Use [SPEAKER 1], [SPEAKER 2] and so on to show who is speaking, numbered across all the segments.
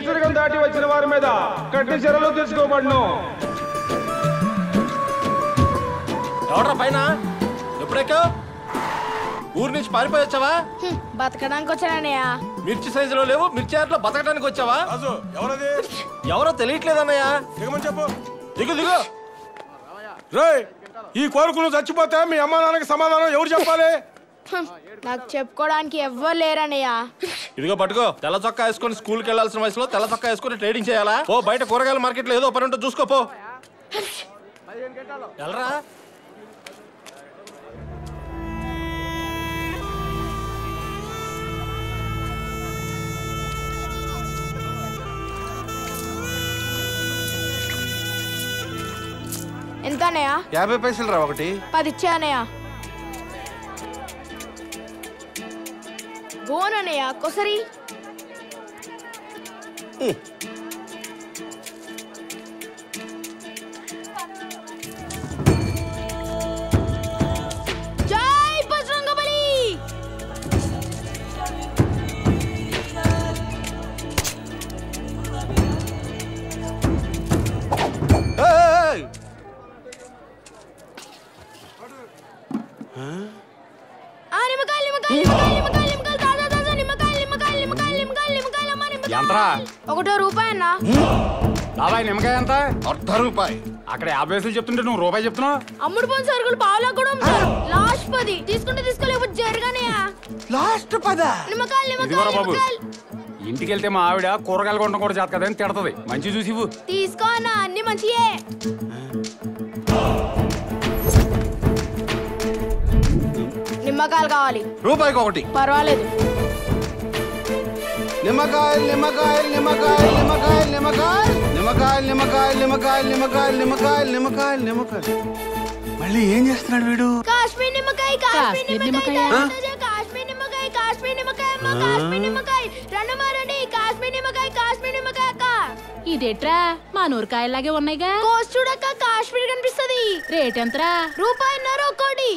[SPEAKER 1] నిషేధం దాటి వచ్చిన వారి మీద కఠిన చర్యలు తీసుకోబడను
[SPEAKER 2] ఎవడ్రా పైన ఎప్పుడెక్కావు ఊరి నుంచి పారిపోయి వచ్చావా
[SPEAKER 3] హ్మ్, బతకడానికి వచ్చానన్నయ్య
[SPEAKER 2] మిర్చి సైజులో లేవు మిర్చి ఆటలో బతకడానికి వచ్చావా
[SPEAKER 4] రాజు ఎవరది
[SPEAKER 2] ఎవరో తెలియట్లేదన్నయ్య
[SPEAKER 4] దిగమని చెప్పు
[SPEAKER 2] దిగు దిగు
[SPEAKER 4] రేయ్ ఈ కోరుకులు చచ్చిపోతే మీ అమ్మా నాన్నకి సమాధానం ఎవరు చెప్పాలి
[SPEAKER 3] హ్మ్, నాకు చెప్పుకోవడానికి ఎవ్వరు లేరన్నయ్య
[SPEAKER 2] ఇదిగో పట్టుకో తెల్ల చొక్కా వేసుకొని స్కూల్కి వెళ్ళాల్సిన వయసులో తెల్ల చొక్కా వేసుకొని ట్రేడింగ్ చేయాలా ఓ బయట కూరగాయల మార్కెట్లో ఏదో పని ఉంటే చూసుకోపో వెళ్ళరా
[SPEAKER 3] ఎంత అన్నయ్య
[SPEAKER 5] యాభై పైసలు రా ఒకటి
[SPEAKER 3] పది ఇచ్చే అన్నయ్య గోనన్నయ్య కొసరి జై బజరంగబలి
[SPEAKER 5] ఏయ్!
[SPEAKER 3] ఆ నిమ్మకాయలు నిమ్మకాయలు నిమ్మకాయలు నిమ్మకాయలు నిమ్మకాయలు తాజా తాజా నిమ్మకాయలు నిమ్మకాయలు నిమ్మకాయలు నిమ్మకాయలు నిమ్మకాయలు అమ్మ నిమ్మకాయలు
[SPEAKER 6] ఎంతరా?
[SPEAKER 3] ఒకటో రూపాయి అన్న
[SPEAKER 6] బాబాయ్ నిమ్మకాయ ఎంత
[SPEAKER 5] అర్ధ రూపాయి
[SPEAKER 6] అక్కడ యాభై పైసలు చెప్తుంటే నువ్వు రూపాయి చెప్తున్నావు
[SPEAKER 3] అమ్ముడు పోయిన సరుకులు పావులా కూడా అమ్ముతారు లాస్ట్ పది తీసుకుంటే తీసుకోలేకపోతే జరగానయ్యా
[SPEAKER 5] లాస్ట్ పదా
[SPEAKER 3] నిమ్మకాయలు
[SPEAKER 6] ఇదిగోరా
[SPEAKER 3] నిమ్మకాయలు
[SPEAKER 6] బాబు
[SPEAKER 3] నిమ్మకాయలు
[SPEAKER 6] ఇంటికి వెళ్తే మా ఆవిడ కూరగాయలు కొనడం కూడా చేత కదని తిడతది మంచి చూసి ఇవ్వు
[SPEAKER 3] తీసుకో అన్న అన్ని మంచియే నిమ్మకాయలు కావాలి
[SPEAKER 5] రూపాయికి ఒకటి
[SPEAKER 3] పర్వాలేదు
[SPEAKER 5] నిమ్మకాయలు నిమ్మకాయలు నిమ్మకాయలు నిమ్మకాయలు నిమ్మకాయలు నిమ్మకాయలు నిమ్మకాయలు నిమ్మకాయలు నిమ్మకాయలు నిమ్మకాయలు నిమ్మకాయలు మళ్ళీ ఏం చేస్తున్నాడు వీడు
[SPEAKER 3] కాశ్మీర్ నిమ్మకాయ కాశ్మీర్
[SPEAKER 7] కాశ్మీర్
[SPEAKER 3] నిమ్మకాయ
[SPEAKER 7] నిమ్మకాయ?
[SPEAKER 3] తాజా తాజా కాశ్మీర్ నిమ్మకాయ కాశ్మీర్ నిమ్మకాయ అమ్మ కాశ్మీర్ నిమ్మకాయ రండమ్మా రండి కాశ్మీర్ నిమ్మకాయ కాశ్మీర్ నిమ్మకాయ అక్క
[SPEAKER 7] ఇదేట్రా మా నూరకాయలాగే ఉన్నాయిగా
[SPEAKER 3] కోసి చూడక్క కాశ్మీర్ కనిపిస్తది
[SPEAKER 7] రేట్ ఎంతరా
[SPEAKER 3] రూపాయిన్నర ఒక్కోటి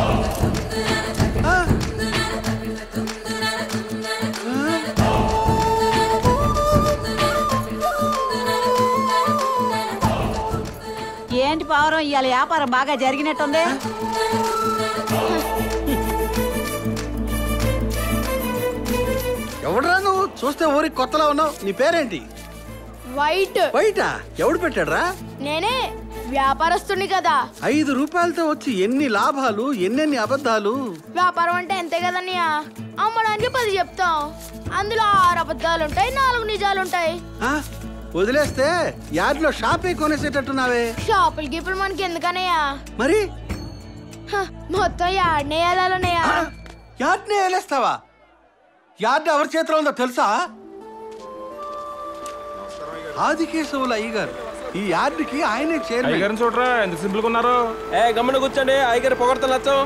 [SPEAKER 8] ఏంటి పావురం ఇవాళ వ్యాపారం బాగా జరిగినట్టుంది
[SPEAKER 5] ఎవడరా నువ్వు చూస్తే ఊరికి కొత్తలా ఉన్నావు నీ పేరేంటి
[SPEAKER 3] వైట్
[SPEAKER 5] బయట ఎవడు పెట్టాడ్రా
[SPEAKER 3] నేనే వ్యాపారస్తుని కదా
[SPEAKER 5] ఐదు రూపాయలతో వచ్చి ఎన్ని లాభాలు ఎన్నెన్ని అబద్ధాలు
[SPEAKER 3] వ్యాపారం అంటే అంతే కదన్నయ్య అమ్మడానికి పది చెప్తాం అందులో ఆరు అబద్ధాలు ఉంటాయి నాలుగు నిజాలు ఉంటాయి
[SPEAKER 5] ఆ? వదిలేస్తే యార్డ్లో షాపే కొనేసేటట్టున్నావే
[SPEAKER 3] షాపులకి ఇప్పుడు మనకి ఎందుకనయ్యా
[SPEAKER 5] మరి
[SPEAKER 3] హ, మొత్తం యాడ్నే వెళ్ళాలన్నయ్య
[SPEAKER 5] యార్డ్నే వేలేస్తావా యార్డ్ ఎవరి చేతిలో ఉందో తెలుసా ఆదికేశవుల అయ్యగారు ఈ యార్డ్కి ఆయనే చైర్మన్
[SPEAKER 1] అయ్యగారిని చూడరా ఎంత సింపుల్ గా ఉన్నారు
[SPEAKER 2] ఏ గమ్మున కూర్చోండి అయ్యగారు పొగడతలు నచ్చం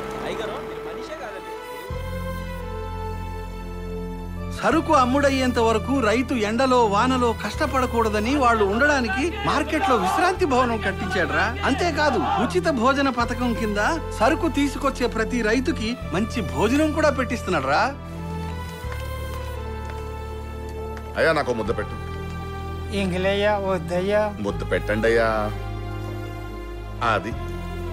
[SPEAKER 5] సరుకు అమ్ముడయ్యేంత వరకు రైతు ఎండలో వానలో కష్టపడకూడదని వాళ్ళు ఉండడానికి మార్కెట్లో విశ్రాంతి భవనం కట్టించాడ్రా అంతేకాదు ఉచిత భోజన పథకం కింద సరుకు తీసుకొచ్చే ప్రతి రైతుకి మంచి భోజనం కూడా పెట్టిస్తున్నాడ్రా
[SPEAKER 9] అయ్యా నాకు ముద్ద పెట్టు
[SPEAKER 10] ఇంగిలయ్యా వద్దయ్యా
[SPEAKER 9] ముద్ద పెట్టండి అయ్యా అది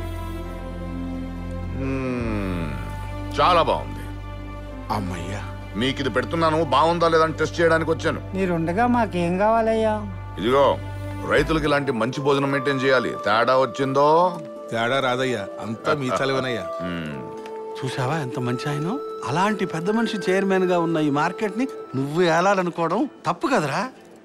[SPEAKER 9] మ్మ్. చాలా బాగుంది
[SPEAKER 5] అమ్మయ్యా
[SPEAKER 9] మీకు ఇది పెడుతున్నాను బాగుందా లేదని టెస్ట్ చేయడానికి వచ్చాను
[SPEAKER 10] మీరుండగా మాకేం కావాలయ్యా
[SPEAKER 9] ఇదిగో రైతులకి ఇలాంటి మంచి భోజనం మెయింటైన్ చేయాలి తేడా వచ్చిందో
[SPEAKER 4] తేడా రాదయ్యా అంతా మీ చలవనయ్యా
[SPEAKER 9] మ్మ్.
[SPEAKER 5] చూసావా ఎంత మంచి ఆయన అలాంటి పెద్ద మనిషి చైర్మన్ గా ఉన్న ఈ మార్కెట్ ని నువ్వు ఏలాలనుకోవడం తప్పు కదరా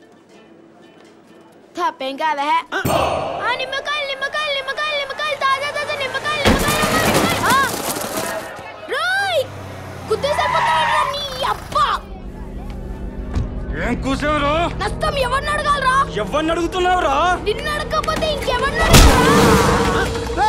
[SPEAKER 3] తప్పేం కాదా హే. ఆ నిమ్మకాయలు నిమ్మకాయలు నిమ్మకాయలు నిమ్మకాయలు తాజా తాజా నిమ్మకాయలు నిమ్మకాయలు ఆ! రోయ్ గుద్దేసరిపోతావా నీ అబ్బా
[SPEAKER 6] ఏం కూసేవరు
[SPEAKER 3] నష్టం ఎవరిని అడగాలరా
[SPEAKER 6] ఎవరిని అడుగుతున్నావురా
[SPEAKER 3] నిన్ను అడగకపోతే ఇంకెవరిని అడగాలరా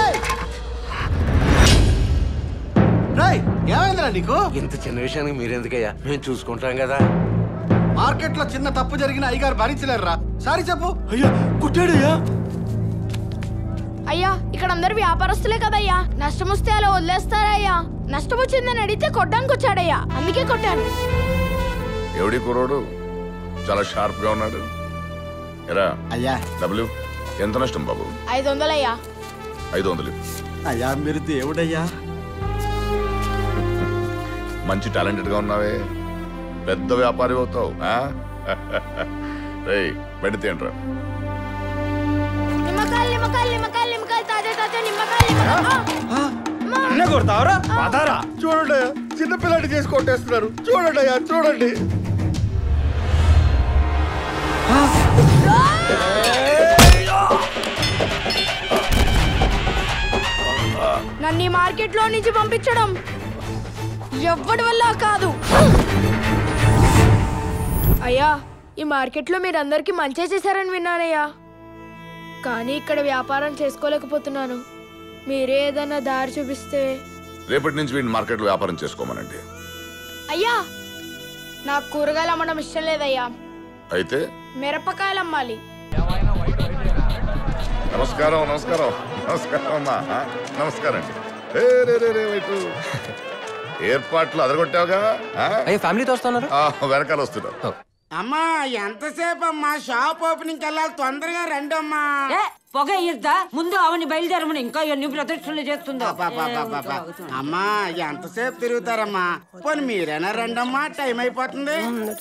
[SPEAKER 5] రాయ్ ఏమైందిరా నీకు
[SPEAKER 11] ఇంత చిన్న విషయానికి మీరెందుకయ్యా మేము చూసుకుంటాం కదా
[SPEAKER 5] మార్కెట్ లో చిన్న తప్పు జరిగిన అయ్యగారు భరించలేరురా సారీ చెప్పు
[SPEAKER 6] అయ్యా కుట్టాడయ్యా
[SPEAKER 3] అయ్యా ఇక్కడ అందరు వ్యాపారస్తులే కదయ్యా నష్టం వస్తే అలా వదిలేస్తారయ్యా నష్టం వచ్చిందని అడిగితే కొట్టడానికి వచ్చాడయ్యా అందుకే కొట్టాను
[SPEAKER 9] ఎవడి కుర్రోడు చాలా షార్ప్ గా ఉన్నాడు ఎరా
[SPEAKER 12] అయ్యా
[SPEAKER 9] డబ్బులు ఎంత నష్టం బాబు
[SPEAKER 3] ఐదు వందలయ్యా
[SPEAKER 9] ఐదు వందలు ఇవ్వు.
[SPEAKER 12] అయ్యా మీరు దేవుడయ్యా
[SPEAKER 9] మంచి టాలెంటెడ్ గా ఉన్నావే పెద్ద వ్యాపారి అవుతావు ఆ? రేయ్ పెడితే ఏంట్రా
[SPEAKER 3] నిమ్మకాయలు నిమ్మకాయలు నిమ్మకాయలు నిమ్మకాయలు తాజా తాజా నిమ్మకాయలు నిమ్మకాయలు
[SPEAKER 4] అన్నే కొడతావరా పదారా చూడండి చిన్నపిల్లాడి చేసి కొట్టేస్తున్నారు చూడండి అయ్యా చూడండి
[SPEAKER 3] నన్ను ఈ మార్కెట్ లో నుంచి పంపించడం ఎవ్వడి వల్ల కాదు అయ్యా ఈ మార్కెట్ లో మీరు అందరికి మంచి చేశారని విన్నానయ్యా కానీ ఇక్కడ వ్యాపారం చేసుకోలేకపోతున్నాను మీరే ఏదైనా దారి చూపిస్తే
[SPEAKER 9] రేపటి నుంచి వీడిని మార్కెట్లో వ్యాపారం చేసుకోమనండి
[SPEAKER 3] అయ్యా నాకు కూరగాయలు అమ్మడం ఇష్టం లేదయ్యా
[SPEAKER 9] అయితే
[SPEAKER 3] మిరపకాయలు అమ్మాలి
[SPEAKER 9] నమస్కారం నమస్కారం నమస్కారం అమ్మా ఆ, నమస్కారం అండి ఏ, రే, రే, రే, ఇటు. ఏర్పాట్లు అదరగొట్టావుగా ఆ?
[SPEAKER 13] అయ్యో ఫ్యామిలీతో వస్తున్నారు
[SPEAKER 9] ఆ, వెనకాల వస్తున్నారు
[SPEAKER 14] అమ్మా ఎంతసేపు అమ్మా షాప్ ఓపెనింగ్ వెళ్ళాలి తొందరగా రండి అమ్మా
[SPEAKER 8] ఏ, పొగ ఇద్దా ముందు అవని బయలుదేరమని ఇంకా ఎన్ని ప్రదక్షిణలు చేస్తుందో
[SPEAKER 14] అబ్బబ్బబ్బబ్బబ్బ. అమ్మా ఎంతసేపు తిరుగుతారమ్మా పోనీ మీరైనా రండమ్మా టైం అయిపోతుంది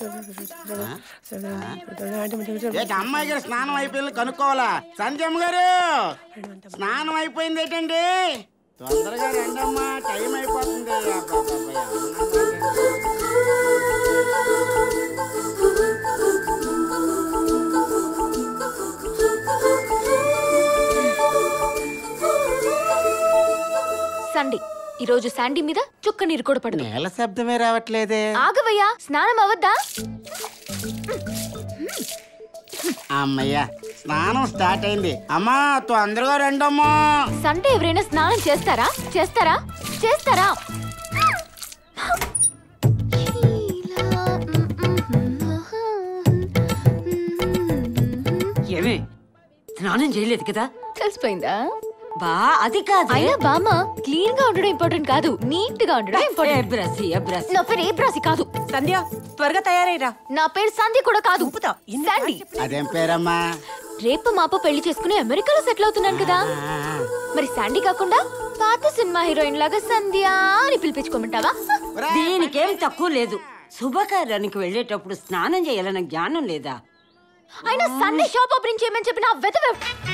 [SPEAKER 14] ఏంటి అమ్మాయి గారు స్నానం అయిపోయింది కనుక్కోవాలా సంజయమ్మ గారు స్నానం అయిపోయింది ఏంటండి తొందరగా రండమ్మా టైం అయిపోతుంది అబ్బబ్బబ్బ.
[SPEAKER 15] సండే ఈ రోజు శాండీ మీద చుక్క నీరు కూడా పడదు
[SPEAKER 14] నేల శబ్దమే రావట్లేదే
[SPEAKER 15] ఆగవయ్యా స్నానం అవద్దా
[SPEAKER 14] అమ్మయ్యా స్నానం స్టార్ట్ అయింది అమ్మా తొందరగా రండమ్మా
[SPEAKER 15] సండే ఎవరైనా స్నానం చేస్తారా చేస్తారా చేస్తారా
[SPEAKER 8] ఏమి స్నానం చేయలేదు కదా
[SPEAKER 15] తెలిసిపోయిందా
[SPEAKER 8] బా అది కాదు
[SPEAKER 15] అయినా బామ్మ క్లీన్ గా ఉండడం ఇంపార్టెంట్ కాదు నీట్ గా ఉండడం ఇంపార్టెంట్
[SPEAKER 8] బ్రసి బ్రసి
[SPEAKER 15] నా పేరు ఏ బ్రాసి కాదు
[SPEAKER 8] సంధ్య త్వరగా తయారైరా
[SPEAKER 15] నా పేరు సంధ్య కూడా కాదు శాండీ
[SPEAKER 14] అదేం పేరమ్మా
[SPEAKER 15] రేపు మాపు పెళ్లి చేసుకుని అమెరికాలో సెటిల్ అవుతున్నాను కదా మరి శాండీ కాకుండా పాత సినిమా హీరోయిన్ లాగా సంధ్య అని పిలిపించుకోమంటావా
[SPEAKER 8] దీనికేం తక్కువ లేదు శుభకార్యానికి వెళ్ళేటప్పుడు స్నానం చేయాలన్న జ్ఞానం లేదా
[SPEAKER 15] అయినా సండే షాప్ ఓపెనింగ్ చేయమని చెప్పిన ఆ వెధవ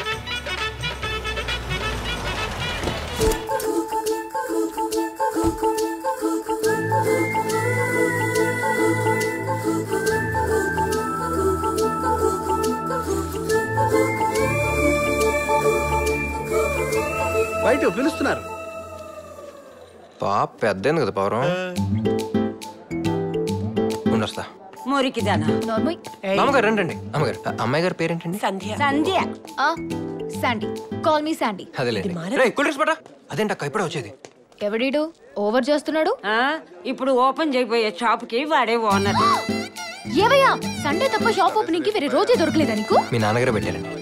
[SPEAKER 5] బయట పిలుస్తున్నారు
[SPEAKER 13] పాప పెద్ద కదా పవరం ఉండొస్తా
[SPEAKER 8] మురికిదానా
[SPEAKER 13] అమ్మగారు రండి రండి అమ్మగారు ఆ అమ్మాయి గారి పేరేంటండి
[SPEAKER 8] సంధ్య సంధ్య
[SPEAKER 15] ఆ, శాండీ కాల్ మీ శాండీ
[SPEAKER 13] అదేలే రేయ్, కూల్ డ్రింక్స్ పట్టా అదేంటి అక్క ఇప్పుడే వచ్చేది
[SPEAKER 15] ఎవడీడు ఓవర్ చేస్తున్నాడు
[SPEAKER 8] ఆ, ఇప్పుడు ఓపెన్ చేయబోయే షాప్ కి వాడే ఓనర్
[SPEAKER 15] ఏవయ్యా సండే తప్ప షాప్ ఓపెనింగ్ కి వేరే రోజే దొరకలేదా నీకు
[SPEAKER 13] మీ నాన్నగారే పెట్టారండి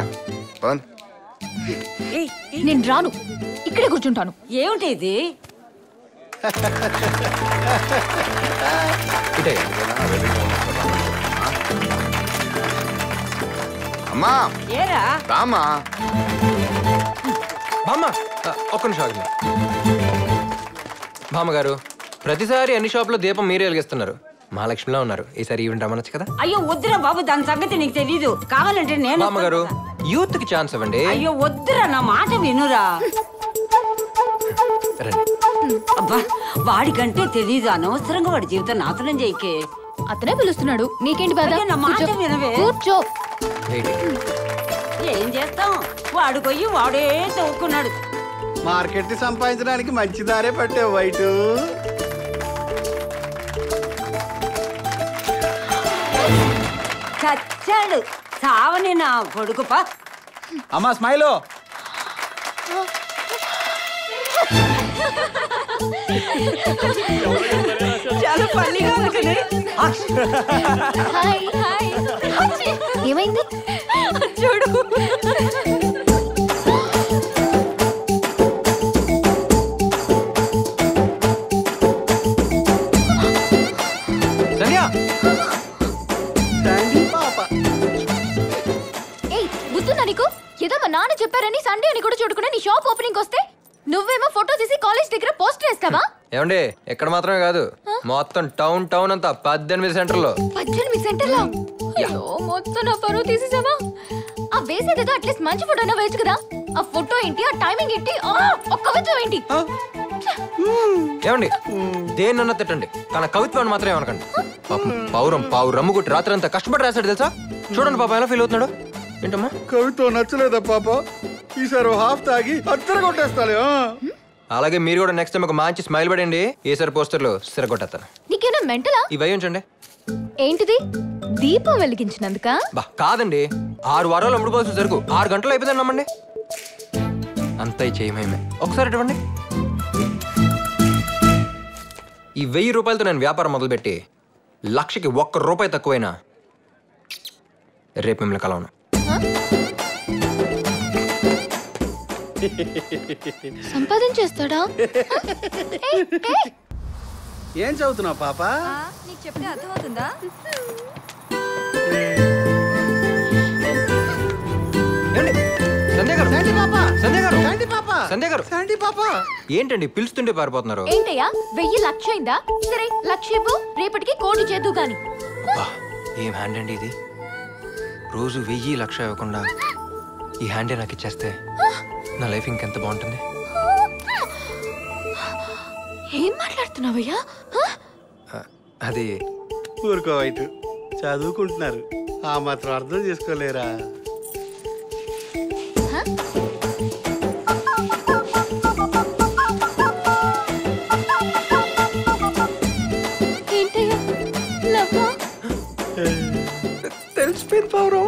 [SPEAKER 15] నేను రాను ఇక్కడే కూర్చుంటాను
[SPEAKER 8] ఏమిటి ఇది
[SPEAKER 9] అమ్మా
[SPEAKER 8] ఏరా
[SPEAKER 9] రామా
[SPEAKER 13] బామ్మ ఆ, ఒక్క నిమిషం ఆగండి బామ్మగారు ప్రతిసారి అన్ని షాపులో దీపం మీరే వెలిగిస్తున్నారు మహాలక్ష్మిలో ఉన్నారు ఈసారి ఈవెంట్ రమ్మనొచ్చు కదా
[SPEAKER 8] అయ్యో వద్దురా బాబు దాని సంగతి నీకు తెలీదు కావాలంటే నేను
[SPEAKER 13] బామ్మగారు యూత్ కి ఛాన్స్ ఇవ్వండి
[SPEAKER 8] అయ్యో వద్దురా నా మాట వినురా
[SPEAKER 13] రండి
[SPEAKER 8] అబ్బా వాడికంటే తెలీదు అనవసరంగా వాడి జీవితం నాశనం చేయకే
[SPEAKER 15] అతనే పిలుస్తున్నాడు నీకేంటి బాధ
[SPEAKER 8] అయ్యో, నా మాట
[SPEAKER 15] కూర్చో.
[SPEAKER 8] వినవే.
[SPEAKER 15] కూర్చో
[SPEAKER 8] ఏం చేస్తాం వాడు పోయి వాడే తవ్వుకున్నాడు
[SPEAKER 5] మార్కెట్ ని సంపాదించడానికి మంచి దారే పట్టావు వైటు
[SPEAKER 8] చచ్చాడు చావని నా కొడుకుపా
[SPEAKER 12] అమ్మా స్మైలో
[SPEAKER 8] చాలా ఫన్నీగా ఉంది కదా?
[SPEAKER 15] హాయ్ హాయ్ ఏమైంది చూడు
[SPEAKER 13] సంధ్య
[SPEAKER 5] శాండీ
[SPEAKER 15] నాన్న చెప్పారని సండే అని కూడా చూడకుండా నీ షాప్ ఓపెనింగ్ వస్తే నువ్వేమో ఫోటో తీసి కాలేజ్ దగ్గర పోస్టర్ వేస్తావా
[SPEAKER 13] ఏమండి ఇక్కడ మాత్రమే కాదు మొత్తం టౌన్ టౌన్ అంతా పద్దెనిమిది సెంటర్లో
[SPEAKER 15] పద్దెనిమిది సెంటర్లో అయ్యో మొత్తం నా పరువు తీసేసావా ఆ వేసేదేదో అట్లీస్ట్ మంచి ఫోటో అయినా వేయచ్చు కదా ఆ ఫోటో ఏంటి ఆ టైమింగ్ ఏంటి ఆ, ఒక్క కవిత్వం ఏంటి
[SPEAKER 13] ఏమండి దేన్నన్నా తిట్టండి కానీ కవిత్వాన్ని మాత్రం ఏమనకండి పాపం పౌరం పావు రమ్ము కొట్టి రాత్రి అంతా కష్టపడి రాశాడు తెలుసా చూడండి పాప ఎలా ఫీల్ అవుతున్నాడు ఏంటమ్మా
[SPEAKER 4] కవిత్వం నచ్చలేదా పాప ఈసారి ఓ హాఫ్ తాగి అద్దరు కొట్టేస్తాలే ఆ?
[SPEAKER 13] అలాగే మీరు కూడా నెక్స్ట్ టైం ఒక మంచి స్మైల్ పడండి ఈసారి పోస్టర్లు సిరగొట్టేస్తాను
[SPEAKER 15] నీకేనా మెంటలా
[SPEAKER 13] ఇవి ఉంచండి
[SPEAKER 15] ఏంటిది దీపం వెలిగించినందుక
[SPEAKER 13] బా కాదండి ఆరు వారాలు అమ్ముడుకోవాల్సిన సరుకు ఆరు గంటలు అయిపోయిందని నమ్మండి అంతా చేయమేమే ఒకసారి ఇవ్వండి ఈ వెయ్యి రూపాయలతో నేను వ్యాపారం మొదలుపెట్టి లక్షకి ఒక్క రూపాయి తక్కువైనా రేపు మిమ్మల్ని కలవను
[SPEAKER 15] సంపాదించేస్తాడా
[SPEAKER 5] ఏం చదువుతున్నావు పాప
[SPEAKER 16] నీకు చెప్తే అర్థమవుతుందా
[SPEAKER 13] సంధ్య గారు
[SPEAKER 5] శాంతి పాప
[SPEAKER 13] సంధ్య గారు
[SPEAKER 5] శాంతి పాప
[SPEAKER 13] సంధ్య గారు
[SPEAKER 5] శాంతి పాప
[SPEAKER 13] ఏంటండి పిలుస్తుంటే పారిపోతున్నారు
[SPEAKER 15] ఏంటయ్యా వెయ్యి లక్ష అయిందా సరే లక్ష ఇవ్వు రేపటికి కోటి చేద్దు గాని
[SPEAKER 13] బా, ఏం హ్యాండ్ అండి ఇది రోజు వెయ్యి లక్ష ఇవ్వకుండా ఈ హ్యాండే నాకు ఇచ్చేస్తే నా లైఫ్ ఇంకెంత బాగుంటుంది
[SPEAKER 15] ఏం మాట్లాడుతున్నావయ్యా హ?
[SPEAKER 13] అది
[SPEAKER 4] ఊరుకో వైట్ చదువుకుంటున్నారు ఆ మాత్రం అర్థం చేసుకోలేరా
[SPEAKER 15] ఏంటయ్యా లవ్వా
[SPEAKER 5] తెలిసిపోయింది పౌరం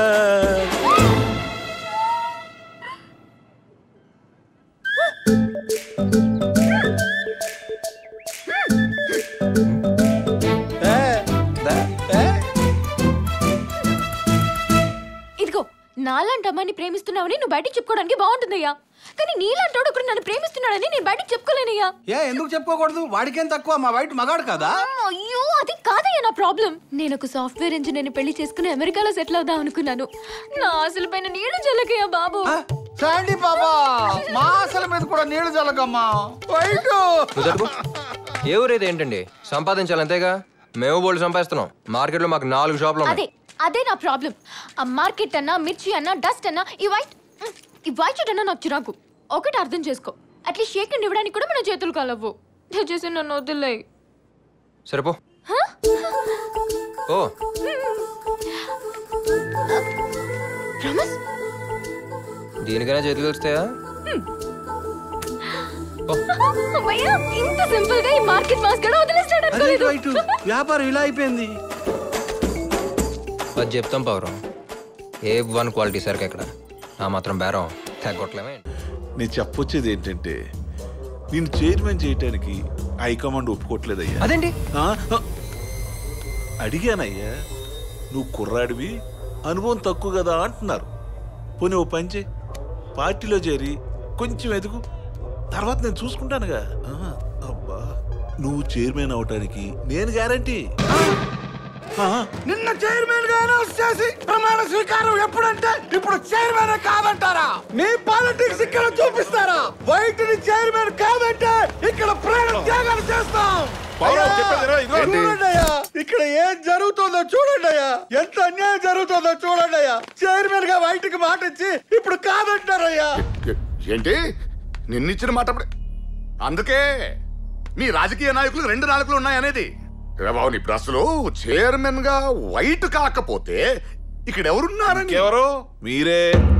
[SPEAKER 15] ఇదిగో నాలాంటి అమ్మాయిని ప్రేమిస్తున్నావని నువ్వు బయటికి చెప్పుకోవడానికి బాగుంటుందయ్యా కానీ నీలాంటోడు ఒకడు నన్ను ప్రేమిస్తున్నాడని నేను బయటికి చెప్పుకోలేనయ్యా
[SPEAKER 5] ఏ ఎందుకు చెప్పుకోకూడదు వాడికేం తక్కువ మా వైట్ మగాడు కదా
[SPEAKER 15] అయ్యో అది కాదయ్యా నా ప్రాబ్లం నేను ఒక సాఫ్ట్వేర్ ఇంజనీర్ని పెళ్లి చేసుకుని అమెరికాలో సెటిల్ అవుదాం అనుకున్నాను నా ఆశల పైన నీళ్లు చల్లకయ్యా బాబు
[SPEAKER 5] శాంతి పాపా మా అసలు మీద కూడా నీళ్లు చల్లకమ్మా వైట్
[SPEAKER 13] నువ్వు జరుగు. ఏ ఊరేది ఏంటండి సంపాదించాలి అంతేగా మేము బోల్డ్ సంపాదిస్తున్నాం మార్కెట్లో మాకు నాలుగు షాపులు ఉన్నాయి
[SPEAKER 15] అదే అదే నా ప్రాబ్లం ఆ మార్కెట్ అన్నా మిర్చి అన్నా డస్ట్ అన్నా ఈ వైట్ ఉమ్, ఈ వైట్ షర్ట్ అన్నా నాకు చిరాకు ఒకటి అర్థం చేసుకో అట్లీస్ట్ షేక్ హ్యాండ్ ఇవ్వడానికి కూడా మన చేతులు కలవు దయచేసి నన్ను వదిలే
[SPEAKER 13] సరిపో ఓ
[SPEAKER 15] ప్రామిస్
[SPEAKER 13] దీనికైనా చేతులు వస్తాయా
[SPEAKER 15] అమ్మయ్యా ఇంత సింపుల్ గా ఈ మార్కెట్ మాస్ కూడా వదిలేస్తాడు
[SPEAKER 5] అదే
[SPEAKER 15] అనుకోలేదు
[SPEAKER 5] వైట్ వ్యాపారం ఇలా అయిపోయింది
[SPEAKER 13] అది చెప్తాం పౌరం ఏ వన్ క్వాలిటీ సరికి ఇక్కడ ఆ మాత్రం బేరం తగ్గొట్లేమే
[SPEAKER 17] నేను చెప్పొచ్చేది ఏంటంటే నేను చైర్మన్ చేయటానికి హైకమాండ్ ఒప్పుకోవట్లేదయ్యా
[SPEAKER 13] అదేంటి
[SPEAKER 17] ఆ, ఆ, అడిగానయ్యా నువ్వు కుర్రాడివి అనుభవం తక్కువ కదా అంటున్నారు పోనీ ఓ పని చేయి పార్టీలో చేరి కొంచెం ఎదుగు తర్వాత నేను చూసుకుంటానుగా ఆ, అబ్బా నువ్వు చైర్మన్ అవటానికి నేను గ్యారంటీ
[SPEAKER 5] నిన్న చైర్మన్ గా అనౌన్స్ చేసి ప్రమాణ స్వీకారం ఎప్పుడంటే ఇప్పుడు చైర్మన్ కాదంటారా మీ పాలిటిక్స్ ఇక్కడ చూపిస్తారా వైట్ ని చైర్మన్ కాదంటే ఇక్కడ ప్రాణ త్యాగాలు చేస్తాం
[SPEAKER 17] పౌరం,
[SPEAKER 5] అయ్యా,
[SPEAKER 17] చెప్పేదిరా, ఇదిగో.
[SPEAKER 5] చూడండి అయ్యా ఇక్కడ ఏం జరుగుతుందో చూడండి అయ్యా ఎంత అన్యాయం జరుగుతుందో చూడండి అయ్యా చైర్మన్ గా వైట్ కి మాట ఇచ్చి ఇప్పుడు కాదంటారయ్యా
[SPEAKER 9] ఏ- ఏంటి నిన్నిచ్చిన మాట అప్పుడే అందుకే మీ రాజకీయ నాయకులు రెండు నాయకులు ఉన్నాయనేది ఏ బాబు ఇప్పుడు అసలు చైర్మన్ గా వైట్ కాకపోతే ఇక్కడ ఎవరున్నారని
[SPEAKER 17] ఎవరు మీరే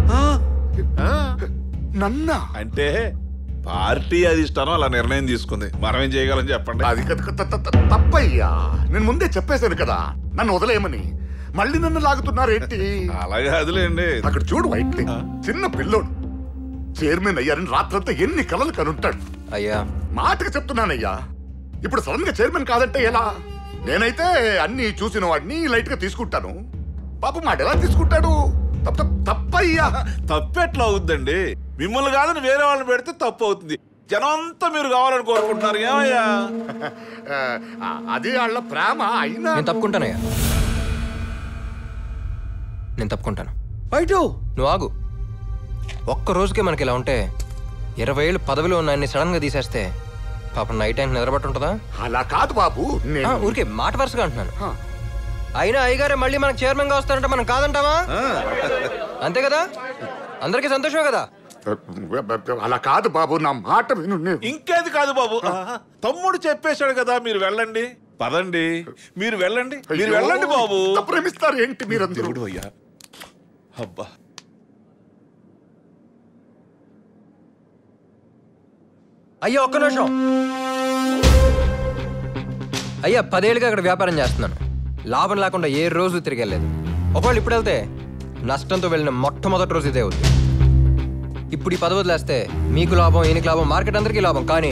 [SPEAKER 9] నన్నా
[SPEAKER 17] అంటే పార్టీ అధిష్టానం అలా నిర్ణయం తీసుకుంది మనం ఏం చేయగలం చెప్పండి
[SPEAKER 9] అది తప్పయ్యా నేను ముందే చెప్పేశాను కదా నన్ను వదిలేయమని మళ్ళీ నన్ను లాగుతున్నారేంటి
[SPEAKER 17] అలాగే అదిలేండి
[SPEAKER 9] అక్కడ చూడు వైట్ చిన్న పిల్లోడు చైర్మన్ అయ్యారని రాత్రంతా ఎన్ని కలలు కనుంటాడు
[SPEAKER 13] అయ్యా
[SPEAKER 9] మాటకు చెప్తున్నానయ్యా ఇప్పుడు సడన్ గా చైర్మన్ కాదంటే ఎలా నేనైతే అన్ని చూసిన వాడిని లైట్ గా తీసుకుంటాను పాప మాట ఎలా తీసుకుంటాడు తప్ప తప్ప- తప్పయ్యా
[SPEAKER 17] తప్పు ఎట్లా అవుద్దండి మిమ్మల్ని కాదని వేరే వాళ్ళని పెడితే తప్పు అవుతుంది జనం అంతా మీరు కావాలని కోరుకుంటున్నారు ఏమయ్యా
[SPEAKER 9] ఆ, అది వాళ్ళ ప్రేమ అయినా
[SPEAKER 13] నేను తప్పుకుంటానయ్యా నేను తప్పుకుంటాను
[SPEAKER 5] వైటు
[SPEAKER 13] నువ్వు ఆగు ఒక్క రోజుకే మనకి ఇలా ఉంటే ఇరవై ఏళ్ళు పదవిలో ఉన్న ఆయన్ని సడన్ గా తీసేస్తే పాపం నైట్ టైం నిద్రపట్టు ఉంటుందా
[SPEAKER 9] అలా కాదు బాబు
[SPEAKER 13] ఆ, ఊరికే మాట వరుసగా అంటున్నాను అయినా అయ్యగారే మళ్ళీ మనకు చైర్మన్ గా వస్తారంటే మనం కాదంటావా అంతే కదా అందరికీ సంతోషమే కదా
[SPEAKER 9] అలా కాదు బాబు నా మాట విను నీ-
[SPEAKER 17] ఇంకేది కాదు బాబు తమ్ముడు చెప్పేశాడు కదా మీరు వెళ్ళండి పదండి మీరు వెళ్ళండి మీరు
[SPEAKER 9] అయ్యో,
[SPEAKER 17] వెళ్ళండి బాబు
[SPEAKER 9] ఇంత ప్రేమిస్తారు ఏంటి మీరందరూ
[SPEAKER 17] దేవుడు అయ్యా అబ్బా
[SPEAKER 13] అయ్యా ఒక్క నిమిషం అయ్యా పదేళ్ళుగా ఇక్కడ వ్యాపారం చేస్తున్నాను లాభం లేకుండా ఏ రోజు తిరిగి వెళ్ళలేదు ఒకవేళ ఇప్పుడు వెళ్తే నష్టంతో వెళ్ళిన మొట్టమొదటి రోజు ఇదే అవుతుంది ఇప్పుడు ఈ పదవి వదిలేస్తే మీకు లాభం ఈయనకి లాభం మార్కెట్ అందరికీ లాభం కానీ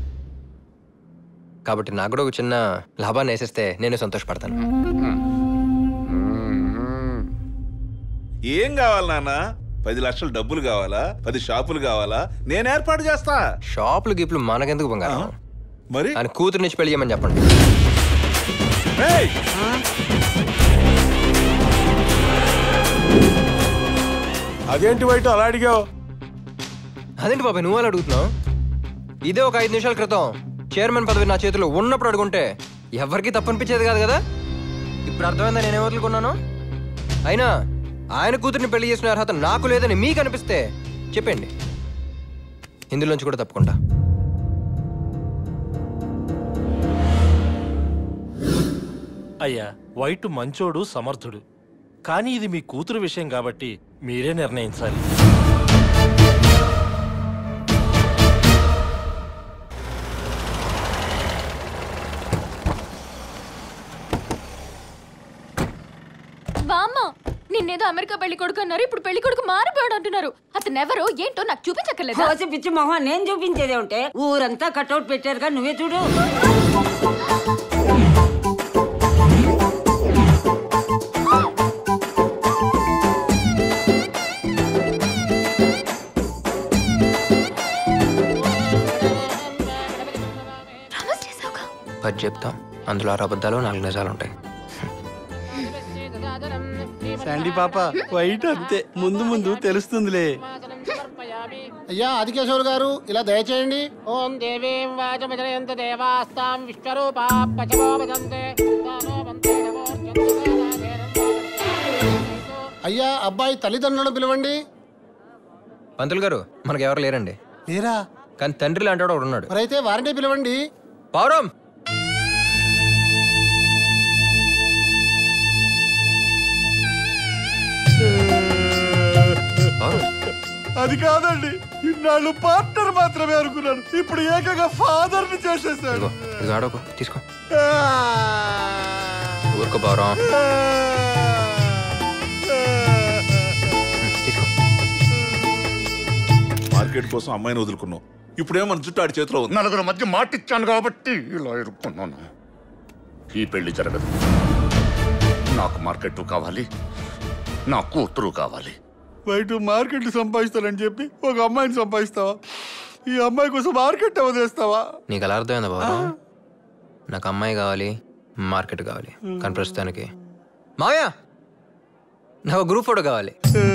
[SPEAKER 13] కాబట్టి నాకు కూడా ఒక చిన్న లాభాన్ని వేసేస్తే నేను సంతోషపడతాను
[SPEAKER 17] ఏం కావాలి నాన్న పది లక్షల డబ్బులు కావాలా పది షాపులు కావాలా నేను ఏర్పాటు చేస్తా
[SPEAKER 13] షాపులు గిప్లు మనకెందుకు బంగారం
[SPEAKER 17] మరి
[SPEAKER 13] ఆయన కూతురు నుంచి పెళ్లి చేయమని చెప్పండి
[SPEAKER 17] ఏయ్!
[SPEAKER 1] అదేంటి బయట అలా అడిగావు
[SPEAKER 13] అదేంటి బాబాయ్ నువ్వు అలా అడుగుతున్నావు ఇదే ఒక ఐదు నిమిషాల క్రితం చైర్మన్ పదవి నా చేతిలో ఉన్నప్పుడు అడుగుంటే ఎవరికి తప్పనిపించేది కాదు కదా ఇప్పుడు అర్థమైందా నేనే వదులుకున్నాను అయినా ఆయన కూతుర్ని పెళ్లి చేసిన అర్హత నాకు లేదని మీకు అనిపిస్తే చెప్పండి ఇందులోంచి కూడా తప్పుకుంటా
[SPEAKER 2] అయ్యా వైట్ మంచోడు సమర్థుడు కానీ ఇది మీ కూతురు విషయం కాబట్టి మీరే నిర్ణయించాలి
[SPEAKER 15] బామ్మ నిన్నేదో అమెరికా పెళ్లి కొడుకు అన్నారు ఇప్పుడు పెళ్లి కొడుకు మారిపోయాడు అంటున్నారు అతను ఎవరో ఏంటో నాకు చూపించక్కర్లేదా
[SPEAKER 8] కోసి పిచ్చి మొహం నేను చూపించేదే ఉంటే ఊరంతా కట్అవుట్ పెట్టారుగా నువ్వే చూడు
[SPEAKER 13] పది చెప్తాం అందులో ఆరు అబద్ధాలు నాలుగు నిజాలు ఉంటాయి
[SPEAKER 5] శాండీ పాప వైట్ అంతే ముందు ముందు తెలుస్తుందిలే
[SPEAKER 18] అయ్యా ఆదికేశ్వర్ గారు ఇలా దయచేయండి ఓం దేవీం వాచమజనయంత దేవాస్తాం విశ్వరూపా పచమో భజంతే అయ్యా అబ్బాయి తల్లిదండ్రులను పిలవండి
[SPEAKER 13] పంతులు గారు మనకి ఎవరు లేరండి
[SPEAKER 18] లేరా
[SPEAKER 13] కానీ తండ్రి లాంటి వాడు ఒకడు ఉన్నాడు
[SPEAKER 18] మరైతే వారంటే పిలవండి
[SPEAKER 13] పౌరం
[SPEAKER 4] అది కాదండి ఇన్నాళ్ళు పార్ట్నర్ మాత్రమే అనుకున్నాను ఇప్పుడు ఏకంగా ఫాదర్ ని చేసేసాడు
[SPEAKER 13] ఇది ఆడోకు తీసుకో ఊరుకో పౌరం
[SPEAKER 17] మార్కెట్ కోసం అమ్మాయిని వదులుకున్నావు ఇప్పుడేమో మన చుట్టూ ఆడి చేతిలో ఉంది
[SPEAKER 9] నలుగురు మధ్య మాటిచ్చాను కాబట్టి ఇలా ఇరుక్కున్నాను ఈ పెళ్లి జరగదు నాకు మార్కెట్ కావాలి నా కూతురు కావాలి
[SPEAKER 4] బయట మార్కెట్ సంపాదిస్తానని చెప్పి ఒక అమ్మాయిని సంపాదిస్తావా ఈ అమ్మాయి కోసం మార్కెట్ వదిలేస్తావా
[SPEAKER 13] నీకు అలా అర్థమైందా పౌరం నాకు అమ్మాయి కావాలి మార్కెట్ కావాలి కానీ ప్రస్తుతానికి మావయ్య నాకు గ్రూప్ ఫోటో కావాలి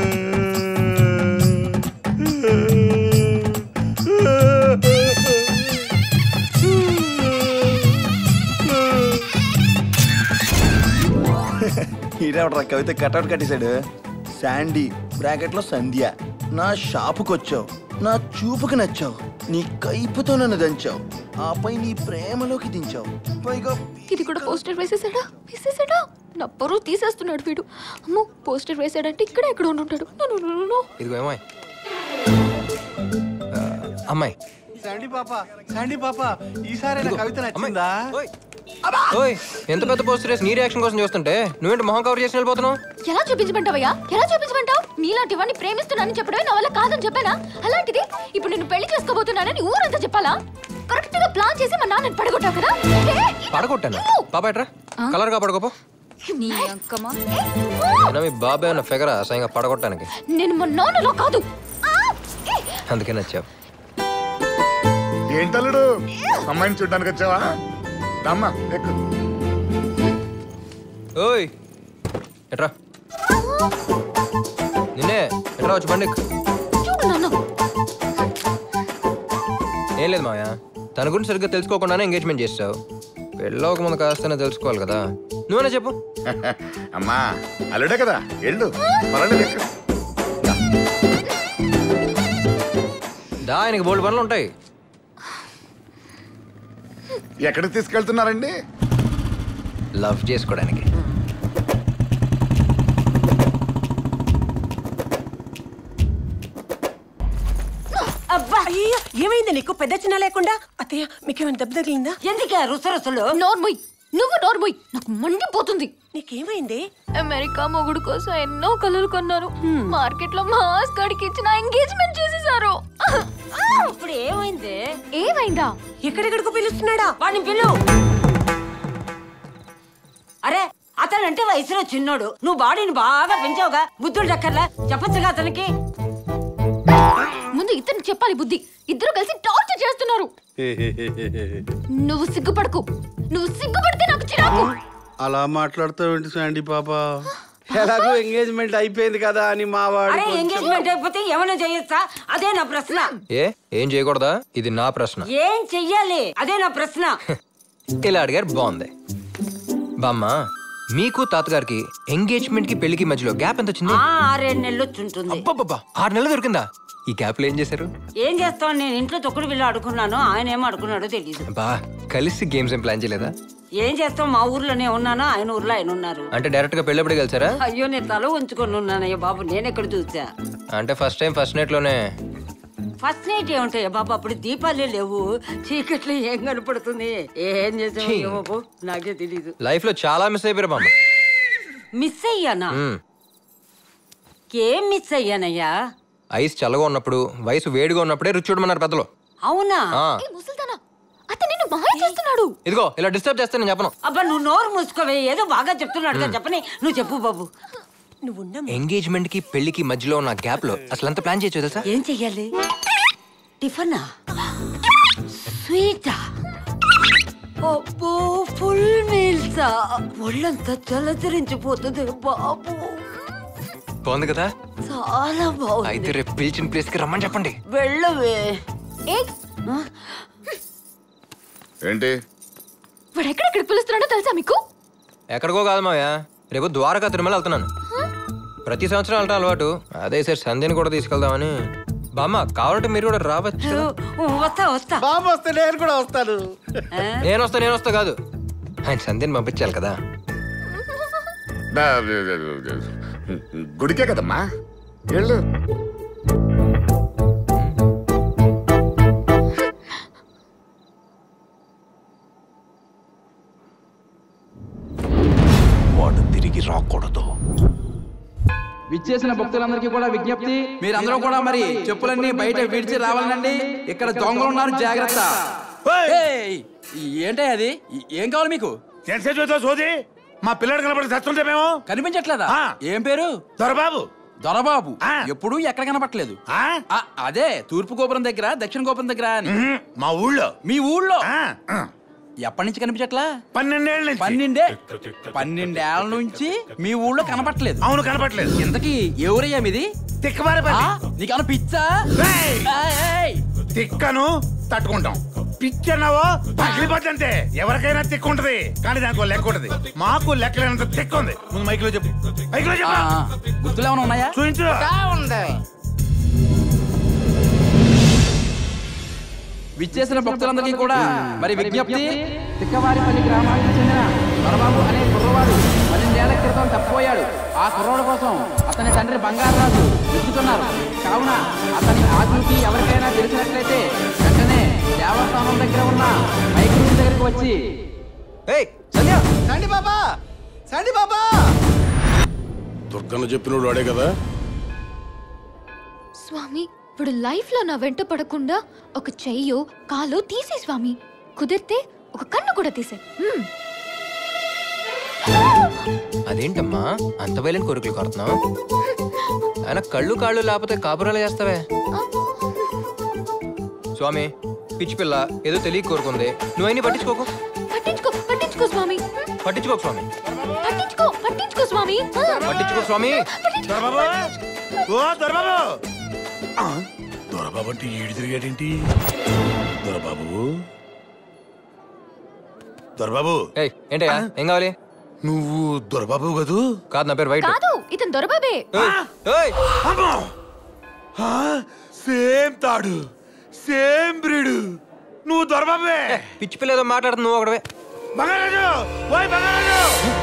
[SPEAKER 12] ఈడెవడ్రా కవిత కట్అవుట్ కట్టేశాడు శాండీ బ్రాకెట్లో సంధ్య నా షాపుకి వచ్చావు నా చూపుకి నచ్చావు నీ కైపుతో నన్ను దంచావు ఆపై నీ ప్రేమలోకి దించావు పైగా
[SPEAKER 15] ఇది కూడా పోస్టర్ వేసేసాడా వేసేసాడా నా పరువు తీసేస్తున్నాడు వీడు అమ్మో పోస్టర్ వేసాడంటే ఇక్కడ ఎక్కడ ఉండుంటాడు no, no, no, no, no.
[SPEAKER 13] ఇదిగో ఏమాయ్ ఆ, అమ్మాయి
[SPEAKER 5] శాండీ పాప శాండీ పాప ఈసారి కవిత నచ్చిందా
[SPEAKER 13] ఓయ్ ఎంత పెద్ద పోస్టర్ వేసి నీ రియాక్షన్ కోసం చూస్తుంటే నువ్వేంటి మొహం కవర్ చేసి వెళ్ళిపోతున్నావు
[SPEAKER 15] ఎలా చూపించమంటావయ్యా ఎలా చూపించమంటావు నీలాంటి వాడిని ప్రేమిస్తున్నానని చెప్పడమే నా వల్ల కాదని చెప్పానా అలాంటిది ఇప్పుడు నిన్ను పెళ్లి చేసుకోబోతున్నానని ఊరంతా చెప్పాలా కరెక్ట్ గా ప్లాన్ చేసి మా నాన్నని పడగొట్టావు కదా ఏ,
[SPEAKER 13] పడగొట్టాను పాప ఎట్రా కలర్ గా పడుకోపో
[SPEAKER 15] నీ అంకమా
[SPEAKER 13] అయినా మీ బాబాయ్ ఉన్న ఫిగర్ అసహ్యంగా పడగొట్టానికి
[SPEAKER 15] నేను మా నాన్నలో కాదు
[SPEAKER 13] అందుకే నచ్చావు
[SPEAKER 9] ఏంటల్లుడు అమ్మాయిని చూడడానికి వచ్చావా అమ్మా ఎక్కు
[SPEAKER 13] ఓయ్ ఎట్రా నిన్నే ఎట్రా వచ్చి బండి ఎక్కు.
[SPEAKER 15] చూడు
[SPEAKER 13] ఏం లేదు మావయ్య తన గురించి సరిగ్గా తెలుసుకోకుండానే ఎంగేజ్మెంట్ చేస్తావు పెళ్ళవక ముందు కాస్తనే తెలుసుకోవాలి కదా నువ్వేనా చెప్పు
[SPEAKER 9] అమ్మా అల్లుడే కదా ఎళ్ళు పర్వాలేదు ఎక్కు.
[SPEAKER 13] దా ఆయనకి బోల్డ్ పనులు ఉంటాయి
[SPEAKER 9] ఎక్కడికి తీసుకెళ్తున్నారండి
[SPEAKER 13] లవ్ చేసుకోవడానికి
[SPEAKER 19] అబ్బా అయ్యో ఏమైంది నీకు పెద్ద చిన్న లేకుండా అత్తయ్య మీకేమైనా దెబ్బ తగిలిందా
[SPEAKER 8] ఎందుకే రుసరుసలు
[SPEAKER 15] నోర్ముయ్ నువ్వు నోర్ముయ్ నాకు మండిపోతుంది
[SPEAKER 19] నీకేమైంది
[SPEAKER 15] అమెరికా మొగుడు కోసం ఎన్నో కలలు కొన్నారు మార్కెట్ లో మాస్ గడికి ఇచ్చిన ఎంగేజ్మెంట్ చేసేసారు
[SPEAKER 8] ఇప్పుడు ఏమైంది
[SPEAKER 15] ఏమైందా
[SPEAKER 19] ఎక్కడెక్కడికో పిలుస్తున్నాడా
[SPEAKER 8] వాడిని పిలు అరే అతనంటే వయసులో చిన్నోడు నువ్వు బాడీని బాగా పెంచావుగా బుద్ధుడు చక్కర్లా చెప్పచ్చుగా అతనికి
[SPEAKER 15] ముందు ఇతను చెప్పాలి బుద్ధి ఇద్దరు కలిసి టార్చర్ చేస్తున్నారు నువ్వు సిగ్గుపడకు నువ్వు సిగ్గుపడితే నాకు చిరాకు
[SPEAKER 5] అలా మాట్లాడుతావేంటి శాండీ పాప ఎలాగో ఎంగేజ్మెంట్ అయిపోయింది కదా అని మా వాడు
[SPEAKER 8] అరే
[SPEAKER 5] కొంచెం-
[SPEAKER 8] ఎంగేజ్మెంట్ అయిపోతే ఏమైనా చేయొచ్చా అదే నా ప్రశ్న
[SPEAKER 13] ఏ ఏం చేయకూడదా ఇది నా ప్రశ్న
[SPEAKER 8] ఏం చెయ్యాలి అదే నా ప్రశ్న
[SPEAKER 13] ఇలా అడిగారు బాగుంది బామ్మ మీకు తాతగారికి ఎంగేజ్మెంట్ కి పెళ్లికి మధ్యలో గ్యాప్ ఎంత వచ్చింది
[SPEAKER 8] ఆ ఆరేడు నెలలు వచ్చుంటుంది
[SPEAKER 13] అబ్బబ్బబ్బా, ఆరు నెలలు దొరికిందా ఈ గ్యాప్ లో ఏం చేశారు
[SPEAKER 8] ఏం చేస్తాను నేను ఇంట్లో తొక్కుడు బిల్లు అడుకున్నాను ఆయన ఏమో అడుకున్నాడో తెలియదు
[SPEAKER 13] బా కలిసి గేమ్స్ ఏం ప్లాన్ చేయలేదా
[SPEAKER 8] ఏం చేస్తాం మా ఊర్లోనే ఉన్నాను ఆయన ఊర్లో ఆయన ఉన్నారు
[SPEAKER 13] అంటే డైరెక్ట్ గా పెళ్ళప్పుడు కలిసారా
[SPEAKER 8] అయ్యో నేను తల ఉంచుకొని ఉన్నానయ్య బాబు నేను ఎక్కడ చూసా
[SPEAKER 13] అంటే ఫస్ట్ టైం ఫస్ట్ నైట్ లోనే
[SPEAKER 8] ఫస్ట్ నైట్ ఏముంటాయి బాబు అప్పుడు దీపాలే లేవు చీకట్లో ఏం కనపడుతుంది ఏం చేసావు
[SPEAKER 13] ఛీ.
[SPEAKER 8] బాబు నాకే తెలీదు
[SPEAKER 13] లైఫ్ లో చాలా మిస్ అయిపోయారు బామ్మ
[SPEAKER 8] మిస్ అయ్యానా
[SPEAKER 13] మ్మ్.
[SPEAKER 8] ఏం మిస్ అయ్యానయ్యా
[SPEAKER 13] ఐస్ చల్లగా ఉన్నప్పుడు వయసు వేడిగా ఉన్నప్పుడే రుచి చూడమన్నారు పెద్దలు
[SPEAKER 8] అవునా
[SPEAKER 13] ఆ.
[SPEAKER 15] ఏ ముసల్దానా అతను నిన్ను మాయ చేస్తున్నాడు
[SPEAKER 13] ఇదిగో ఇలా డిస్టర్బ్ చేస్తే నేను చెప్పను
[SPEAKER 8] అబ్బా నువ్వు నోరు మూసుకోవే ఏదో బాగా చెప్తున్నాడు కదా చెప్పని నువ్వు చెప్పు బాబు
[SPEAKER 13] ఎంగేజ్మెంట్ కి పెళ్లికి మధ్యలో ఉన్న గ్యాప్ లో అసలు ఎంత ప్లాన్ చేయొచ్చు తెలుసా
[SPEAKER 8] ఏం చెయ్యాలి టిఫనా స్వీటా అబ్బో ఫుల్ మీల్సా ఒళ్ళంతా జలధరించిపోతుంది బాబు
[SPEAKER 13] బాగుంది కదా
[SPEAKER 8] చాలా బాగుంది
[SPEAKER 13] అయితే రేపు పిలిచిన ప్లేస్ కి రమ్మని చెప్పండి
[SPEAKER 8] వెళ్ళవే
[SPEAKER 15] ఏ
[SPEAKER 9] ఏంటి
[SPEAKER 15] వాడు ఎక్కడెక్కడ పిలుస్తున్నాడో తెలుసా మీకు
[SPEAKER 13] ఎక్కడికో కాదు మావయ్య రేపు ద్వారకా తిరుమల వెళ్తున్నాను ప్రతి సంవత్సరం వెళ్ళటం అలవాటు అదే సార్ సంధ్యని కూడా తీసుకెళ్దామని బామ్మ కావాలంటే మీరు కూడా రావచ్చు
[SPEAKER 8] వస్తా వస్తా
[SPEAKER 5] బాబు వస్తే నేను కూడా వస్తాను
[SPEAKER 13] నేను వస్తా నేను వస్తా కాదు ఆయన సంధ్యని పంపించాలి కదా
[SPEAKER 9] బా- గుడికే కదమ్మా వెళ్ళు
[SPEAKER 17] వాడు తిరిగి రాకూడదు
[SPEAKER 20] విచ్చేసిన భక్తులందరికీ కూడా విజ్ఞప్తి మీరందరూ కూడా మరి చెప్పులన్నీ బయట విడిచి రావాలండి ఇక్కడ దొంగలు ఉన్నారు జాగ్రత్త ఏయ్, ఏంటే అది ఏం కావాలి మీకు
[SPEAKER 17] సోది మా పిల్లడు కనపడి చస్తుంటే మేము
[SPEAKER 20] కనిపించట్లేదా ఏం పేరు
[SPEAKER 17] దొరబాబు
[SPEAKER 20] దొరబాబు ఎప్పుడు ఎక్కడ కనపట్లేదు ఆ, అదే తూర్పు గోపురం దగ్గర దక్షిణ గోపురం దగ్గర అని.
[SPEAKER 17] మా ఊళ్ళో
[SPEAKER 20] మీ ఊళ్ళో ఎప్పటి నుంచి కనిపించట్లా
[SPEAKER 17] పన్నెండేళ్ళ నుంచి
[SPEAKER 20] పన్నెండే పన్నెండేళ్ల నుంచి మీ ఊళ్ళో కనపట్లేదు
[SPEAKER 17] అవును కనపట్లేదు
[SPEAKER 20] ఇంతకీ ఎవరయ్యా మీది
[SPEAKER 17] తిక్కమారిపల్లి.
[SPEAKER 20] నీకేమన్నా పిచ్చా
[SPEAKER 17] రేయ్!
[SPEAKER 20] ఏయ్, ఏయ్.
[SPEAKER 17] తిక్కను తట్టుకుంటాం పిచ్చన్నావో పగిలిపోతుంటే ఎవరికైనా తిక్కు ఉంటది కానీ దానికి లెక్క ఉంటది మాకు లెక్కలేనంత తిక్క ఉంది ముందు మైక్ లో చెప్పు మైక్ లో
[SPEAKER 20] ఆ,
[SPEAKER 17] చెప్పు
[SPEAKER 20] ఆ. గుర్తులు ఏమైనా ఉన్నాయా
[SPEAKER 17] చూపించు
[SPEAKER 20] ఉంది విచ్చేసిన భక్తులందరికీ కూడా మరి విజ్ఞప్తి తిక్కవారిపల్లి గ్రామానికి చెందిన వరబాబు అనే కుర్రవాడు పన్నెండేళ్ల క్రితం తప్పిపోయాడు ఆ కుర్రోడు కోసం అతని తండ్రి బంగారరాజు వెతుకుతున్నారు కావున అతని ఆచూకీ ఎవరికైనా తెలిసినట్లయితే వెంటనే దేవస్థానం దగ్గర ఉన్న మైక్ రూమ్ దగ్గరికి వచ్చి
[SPEAKER 5] శాండీ బాబా శాండీ బాబా
[SPEAKER 18] దుర్గన్న చెప్పినోడు వాడే కదా
[SPEAKER 15] స్వామి ఇప్పుడు లైఫ్ లో నా వెంట పడకుండా ఒక చెయ్యో కాలో తీసే స్వామి కుదిరితే ఒక కన్ను కూడా తీసే
[SPEAKER 13] అదేంటమ్మా అంత వైలెంట్ కోరికలు కోరుతున్నావు ఆయన కళ్ళు కాళ్ళు లేకపోతే కాపురాలు చేస్తావే స్వామి పిచ్చి పిల్ల ఏదో తెలియక కోరుకుంది నువ్వు అయినా పట్టించుకోకు
[SPEAKER 15] పట్టించుకో పట్టించుకో స్వామి
[SPEAKER 13] పట్టించుకోకు స్వామి
[SPEAKER 15] పట్టించుకో పట్టించుకో స్వామి
[SPEAKER 13] పట్టించుకో స్వామి
[SPEAKER 17] దొరబాబు ఓ దొరబాబు ఆ, దొరబాబు అంటే ఈడు తిరిగాడేంటి దొరబాబు దొరబాబు
[SPEAKER 13] ఏంటయ్యా ఏం కావాలి
[SPEAKER 17] నువ్వు దొరబాబు కదూ
[SPEAKER 13] కాదు నా పేరు వైట్
[SPEAKER 15] కాదు ఇతను దొరబాబే
[SPEAKER 17] సేమ్ తాడు సేమ్ బ్రీడు నువ్వు దొరబాబే
[SPEAKER 13] పిచ్చి పిల్ల ఏదో మాట్లాడుతుంది నువ్వు ఒకడవే
[SPEAKER 17] బంగారాజు ఓయ్ బంగారాజు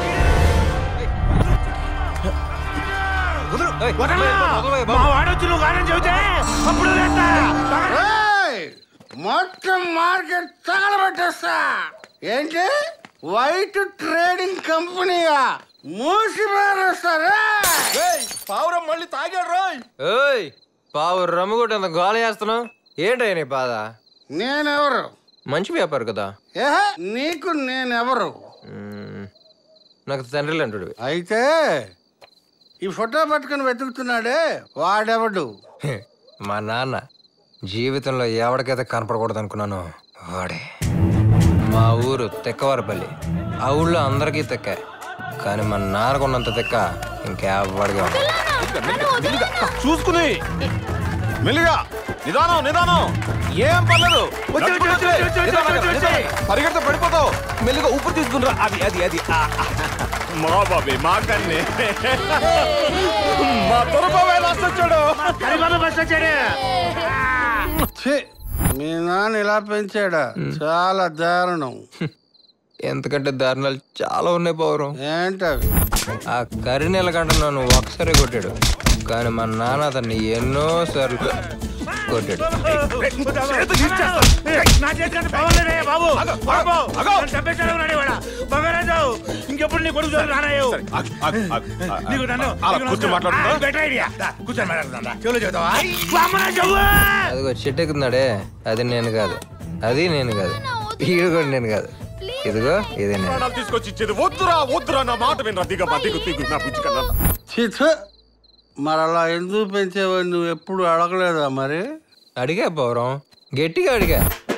[SPEAKER 17] వదలరా! మా వాడొచ్చి నువ్వు కాదని చెబితే అప్పుడు వదిలేస్తా.
[SPEAKER 14] ఏయ్! మొత్తం మార్కెట్ తగలబెట్టేస్తా ఏంటి వైట్ ట్రేడింగ్ కంపెనీయా మూసి పారేస్తారా
[SPEAKER 12] పావురం మళ్ళీ తాగాడు రోయ్
[SPEAKER 13] ఏయ్ పావు రమ్ము కొట్టి అంత గోల చేస్తున్నావు ఏంటయ్య నీ బాధ
[SPEAKER 14] నేనెవరు
[SPEAKER 13] మంచి వ్యాపారి కదా
[SPEAKER 14] ఏహే నీకు నేనెవరు
[SPEAKER 13] మ్మ్. నాకు తండ్రి అంటుడు
[SPEAKER 14] అయితే ఈ ఫోటో పట్టుకుని వెతుకుతున్నాడే వాడెవడు
[SPEAKER 13] మా నాన్న జీవితంలో ఎవరికైతే కనపడకూడదు అనుకున్నాను వాడే మా ఊరు తెక్కవారపల్లి ఆ ఊళ్ళో అందరికీ తెక్క కానీ మా నాన్నకున్నంత తెక్క ఇంకెవ్వడిగా
[SPEAKER 12] చూసుకుని మెల్లిగా నిదానం నిదానం ఏం పర్లేదు వచ్చి, వచ్చి, వచ్చి, వచ్చి, వచ్చి, వచ్చి, వచ్చి. పరిగెడితే పడిపోతావు మెల్లిగా ఊపిరి తీసుకునిరా అది అది అది ఆ, ఆ. మా బాబే మా కన్నే మా దొరబాబే లాస్ట్ వచ్చాడు
[SPEAKER 14] ఛీ, మీ నాన్న ఇలా పెంచాడా చాలా దారుణం
[SPEAKER 13] ఎంతకంటే దారుణాలు చాలా ఉన్నాయి పౌరం
[SPEAKER 14] ఏంటవి
[SPEAKER 13] ఆ కరినెల గంట నన్ను ఒకసారి కొట్టాడు కానీ మా నాన్న అతన్ని ఎన్నో సార్లు కొట్టాడు
[SPEAKER 17] నా చేతికంటే బాగోలేదే బాబు బాబు నన్ను చంపేశాడు ఉన్నాడు ఇవాళ. బంగారాజు ఇంకెప్పుడు నీ కొడుకు జోలికి రానాయు నీకు నన్ను
[SPEAKER 12] అలా
[SPEAKER 17] నీకు
[SPEAKER 12] కూర్చొని
[SPEAKER 17] నమస్కారం.
[SPEAKER 12] మాట్లాడుతుందా?
[SPEAKER 17] ఆ, బెటర్ ఐడియా దా, కూర్చొని మాట్లాడుతుందా చెవులు చెబుతావా అమ్మనా చెవు
[SPEAKER 13] అదిగో చెట్టు ఎక్కుతున్నాడే అది నేను కాదు అది నేను కాదు ఈడు కూడా నేను కాదు ఇదిగో ఇది నేను
[SPEAKER 12] ప్రాణాలు తీసుకొచ్చి ఇచ్చేది వద్దురా వద్దురా నా మాట వినరా దిగమ్మా దిగు దిగు నా బుజ్జి కన్నా
[SPEAKER 14] చిచ్చు మరి అలా ఎందుకు పెంచేవాడు నువ్వు ఎప్పుడు అడగలేదా మరి
[SPEAKER 13] అడిగా పౌరం గట్టిగా అడిగా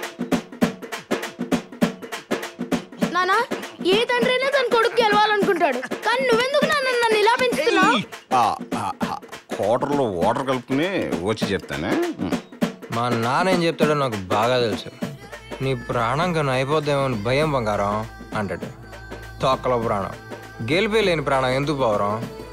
[SPEAKER 3] నానా ఏ తండ్రి అయినా తన కొడుకు గెలవాలనుకుంటాడు కానీ నువ్వెందుకు నాన్న నన్ను ఇలా పెంచుతున్నావు
[SPEAKER 12] కోటర్లో వాటర్ కలుపుకుని వచ్చి చెప్తానే
[SPEAKER 13] మా నాన్న ఏం చెప్తాడో నాకు బాగా తెలుసు నీ ప్రాణం కన్నా అయిపోద్దేమో అని భయం బంగారం అంటాడు తొక్కలో ప్రాణం గెలిపే లేని ప్రాణం ఎందుకు పౌరం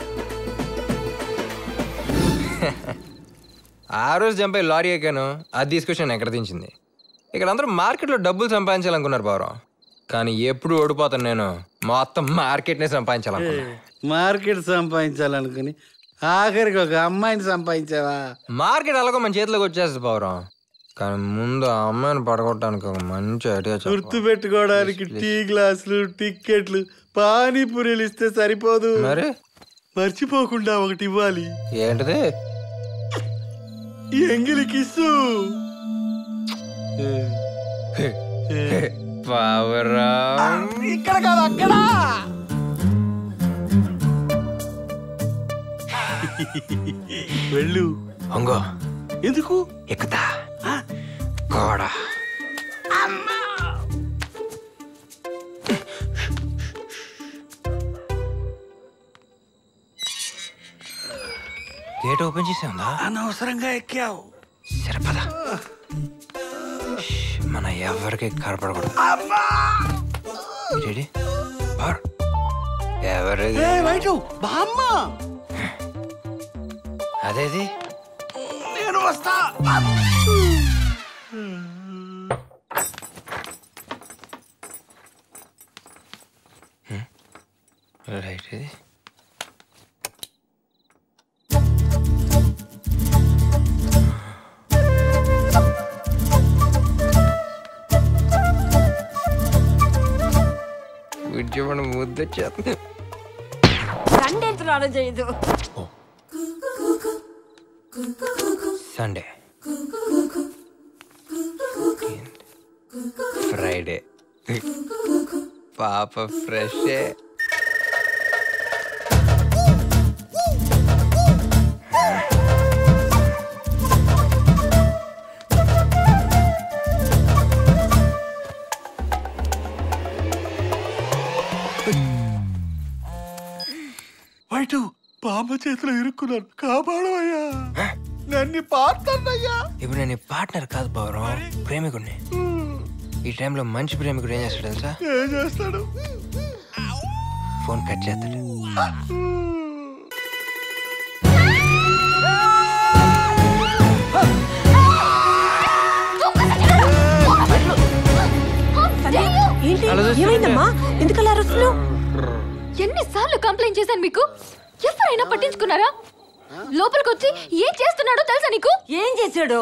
[SPEAKER 13] ఆ రోజు చంపే లారీ ఎక్కాను అది తీసుకొచ్చి ఎక్కడ దించింది ఇక్కడ అందరూ మార్కెట్లో డబ్బులు సంపాదించాలనుకున్నారు పౌరం కానీ ఎప్పుడు ఓడిపోతాను నేను మొత్తం మార్కెట్నే సంపాదించాలనుకున్నా
[SPEAKER 14] మార్కెట్ సంపాదించాలనుకుని ఆఖరికి ఒక అమ్మాయిని సంపాదించావా
[SPEAKER 13] మార్కెట్ అలాగో మన చేతిలోకి వచ్చేస్తుంది పౌరం కానీ ముందు ఆ అమ్మాయిని పడగొట్టడానికి ఒక మంచి ఐడియా
[SPEAKER 14] గుర్తు పెట్టుకోవడానికి టీ గ్లాసులు టిక్కెట్లు పానీపూరీలు ఇస్తే సరిపోదు
[SPEAKER 13] మరి
[SPEAKER 14] మర్చిపోకుండా ఒకటి ఇవ్వాలి
[SPEAKER 13] ఏంటిది
[SPEAKER 14] ఈ ఎంగిలి కిస్సు
[SPEAKER 13] పౌరం
[SPEAKER 14] ఇక్కడ కాదు అక్కడ వెళ్ళు
[SPEAKER 13] అంగో
[SPEAKER 14] ఎందుకు
[SPEAKER 13] ఎక్కుతా గోడ గేట్ ఓపెన్ చేసే ఉందా
[SPEAKER 14] అనవసరంగా ఎక్కావు
[SPEAKER 13] సరిపద మన ఎవరికి కనపడకూడదు రెడీ ఎవరిది
[SPEAKER 14] ఏ వైటు బామ్మ
[SPEAKER 13] అదేది
[SPEAKER 14] నేను వస్తా
[SPEAKER 13] రైట్ ఇది ఉద్యమం ముద్దొచ్చేస్తుంది
[SPEAKER 8] సండే స్నానం చేయదు
[SPEAKER 13] సండే ఫ్రైడే పాప ఫ్రెష్
[SPEAKER 4] వైటు బామ్మ చేతిలో ఇరుక్కున్నాను కాపాడవయ్యా నేను నీ పార్ట్నర్ అయ్యా
[SPEAKER 13] ఇప్పుడు నేను పార్ట్నర్ కాదు పౌరం ప్రేమికుడిని ఈ టైంలో మంచి ప్రేమికుడు ఏం చేస్తాడు తెలుసా
[SPEAKER 4] ఏం చేస్తాడు
[SPEAKER 13] ఫోన్ కట్ చేస్తాడు
[SPEAKER 19] ఏంటి
[SPEAKER 13] అలా చూస్తుంటే-
[SPEAKER 19] ఏమైందమ్మా ఎందుకలా అరుస్తున్నావు
[SPEAKER 15] ఎన్నిసార్లు కంప్లైంట్ చేశాను మీకు ఎవరైనా పట్టించుకున్నారా లోపలికి వచ్చి ఏం చేస్తున్నాడో తెలుసా నీకు
[SPEAKER 8] ఏం చేశాడు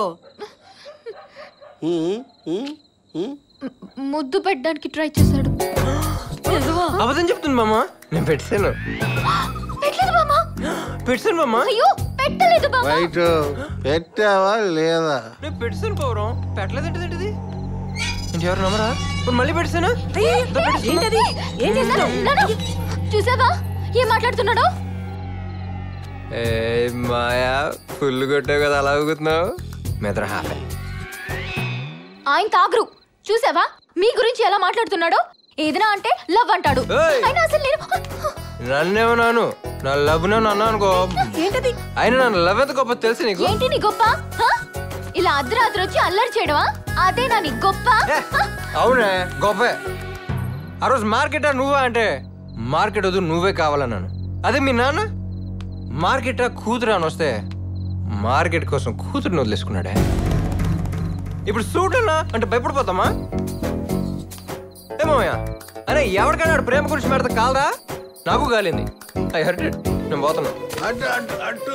[SPEAKER 15] ముద్దు పెట్టడానికి ట్రై చేశాడు నిజమా?
[SPEAKER 13] అబద్ధం చెప్తుంది మామ నేను పెట్టాను
[SPEAKER 15] పెట్టలేదు బామ్మ
[SPEAKER 13] పెట్టాను మామ
[SPEAKER 15] అయ్యో పెట్టలేదు బామ్మ
[SPEAKER 18] రైట్ పెట్టావా లేదా
[SPEAKER 13] నేను పెట్టాను పౌరం పెట్టలేదు ఏంటిది ఇంటి ఎవరు నమ్మరా ఇప్పుడు మళ్ళీ పెట్టాను
[SPEAKER 19] ఏంటది ఏం చేస్తున్నావు
[SPEAKER 15] నాన్న, చూసావా ఏం మాట్లాడుతున్నాడో
[SPEAKER 13] ఏ మాయా ఫుల్ కొట్టావు కదా అలా ఊగుతున్నావు మెదర హాఫ్
[SPEAKER 15] ఆయన తాగరు చూసావా మీ గురించి ఎలా మాట్లాడుతున్నాడో ఏదైనా అంటే లవ్ అంటాడు
[SPEAKER 13] ఏయ్!
[SPEAKER 15] అయినా అసలు నేను
[SPEAKER 13] నన్నేమన్నాను నా లవ్ నేను అన్నా అనుకో
[SPEAKER 15] ఏంటది
[SPEAKER 13] అయినా నా లవ్ ఎంత గొప్ప తెలుసు నీకు
[SPEAKER 15] ఏంటి నీ గొప్ప హ? ఇలా అర్ధరాత్రి వచ్చి అల్లరి చేయడమా అదే నా నీ గొప్ప హ?
[SPEAKER 13] అవునే గొప్పే ఆ రోజు మార్కెట్ నువ్వా అంటే మార్కెట్ వద్దు నువ్వే కావాలన్నాను అదే మీ నాన్న మార్కెట్ కూతురు అని వస్తే మార్కెట్ కోసం కూతురుని వదిలేసుకున్నాడే ఇప్పుడు సూట్ అన్నా అంటే భయపడిపోతామా ఏమోయా అరే ఎవరికైనా వాడి ప్రేమ గురించి పెడితే కాలదా నాకు కాలింది ఐ హర్ట్ ఇట్ నేను పోతున్నా
[SPEAKER 4] అటు అటు అటు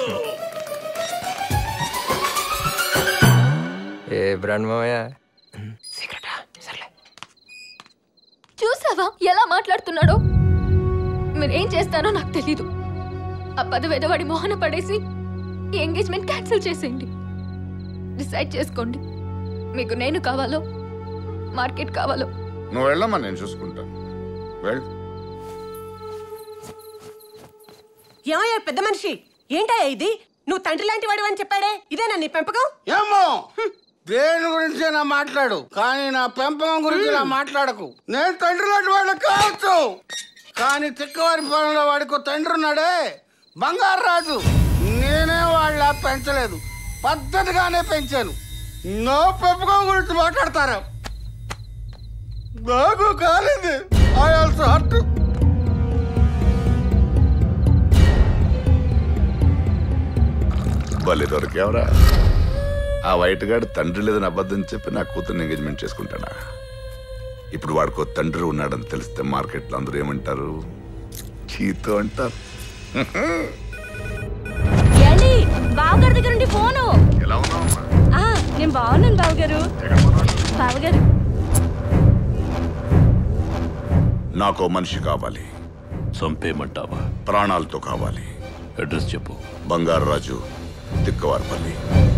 [SPEAKER 13] ఏ బ్రాండ్ మామయ్య
[SPEAKER 15] చూసావా ఎలా మాట్లాడుతున్నాడో మీరేం చేస్తానో నాకు తెలీదు ఆ పదవేదవాడి మోహన పడేసి ఈ ఎంగేజ్మెంట్ క్యాన్సిల్ చేసేయండి డిసైడ్ చేసుకోండి మీకు నేను కావాలో మార్కెట్ కావాలో
[SPEAKER 9] నువ్వు వెళ్ళమ్మా నేను చూసుకుంటాను వెళ్ళు
[SPEAKER 19] ఏమయ్యా పెద్ద మనిషి ఏంటయ్యా ఇది నువ్వు తండ్రి లాంటి వాడు అని చెప్పాడే ఇదేనా నీ పెంపకం
[SPEAKER 14] ఏమో దేని గురించి నా మాట్లాడు కానీ నా పెంపకం గురించి నా మాట్లాడకు నేను తండ్రి లాంటి వాడు కావచ్చు కానీ తిక్కవారి పొలంలో వాడికి తండ్రి ఉన్నాడే బంగారు రాజు నేనే వాళ్ళ పెంచలేదు పద్ధతిగానే పెంచాను నా పెంపకం గురించి మాట్లాడతారా నాకు కాలేదు ఐ ఆల్సో హర్ట్
[SPEAKER 9] భలే దొరికేవరా ఆ వైట్ గాడు తండ్రి లేదని అబద్ధం చెప్పి నా కూతుర్ని ఎంగేజ్మెంట్ చేసుకుంటాడా ఇప్పుడు వాడికో తండ్రి ఉన్నాడని తెలిస్తే మార్కెట్లో అందరూ ఏమంటారు చీతో అంటారు
[SPEAKER 3] ఏండి బావగారి దగ్గర నుండి ఫోను
[SPEAKER 9] ఎలా ఉన్నావమ్మా
[SPEAKER 3] ఆ, నేను బాగున్నాను బావగారు బావగారు
[SPEAKER 9] నాకో మనిషి కావాలి
[SPEAKER 21] చంపేయమంటావా
[SPEAKER 9] ప్రాణాలతో కావాలి
[SPEAKER 21] అడ్రస్ చెప్పు
[SPEAKER 9] బంగారు రాజు తిక్కవారిపల్లి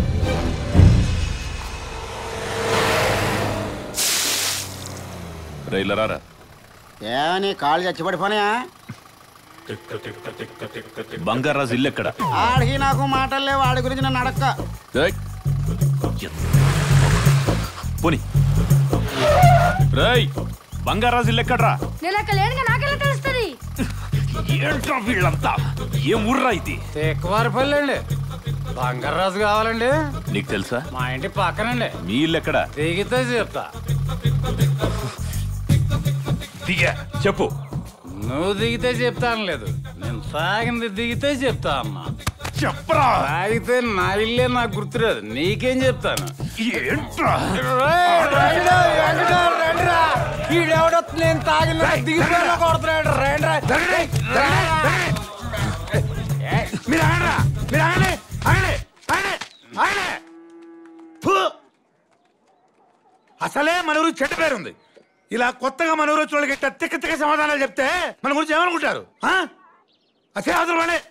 [SPEAKER 21] రైలరారా
[SPEAKER 14] ఏమని కాళ్ళు చచ్చిపడిపోయా
[SPEAKER 21] బంగారాజు ఇల్లు ఎక్కడ
[SPEAKER 14] ఆడికి నాకు మాటలు లేవు వాడి గురించి నన్ను అడక్క
[SPEAKER 21] ఏయ్! పోనీ రేయ్ బంగారాజు ఇల్లు ఎక్కడ్రా
[SPEAKER 3] నేను అక్కడ లేనుగా నాకెలా తెలుస్తుంది
[SPEAKER 21] ఏంట్రా వీళ్ళంతా ఏం ఊర్రా ఇది
[SPEAKER 6] తేక్కువారిపల్లి అండి బంగారాజు కావాలండి
[SPEAKER 21] నీకు తెలుసా
[SPEAKER 6] మా ఇంటి పక్కనండి
[SPEAKER 21] మీ ఇల్లు ఎక్కడ
[SPEAKER 6] దిగితే చెప్తా
[SPEAKER 21] దిగా చెప్పు
[SPEAKER 6] నువ్వు దిగితే చెప్తాను లేదు నేను తాగింది దిగితే చెప్తా అమ్మా
[SPEAKER 21] చెప్పరా
[SPEAKER 6] తాగితే నా ఇల్లే నాకు గుర్తురాదు నీకేం చెప్తాను
[SPEAKER 21] ఏంట్రా
[SPEAKER 6] ఈడెవడో నేను తాగిన దిగిపోయినా కొడుతున్నాడు రండి
[SPEAKER 17] మీరు ఆగండిరా మీరు ఆగండి ఆగండి ఆగండి ఆగండి ఫు! అసలే మన ఊరు చెడ్డ పేరుంది ఇలా కొత్తగా మన ఊరు వచ్చిన వాళ్ళకి ఇట్లా తిక్క తిక్క సమాధానాలు చెప్తే మన గురించి ఏమనుకుంటారు ఆ? అసలే అవసరం వాళ్ళే.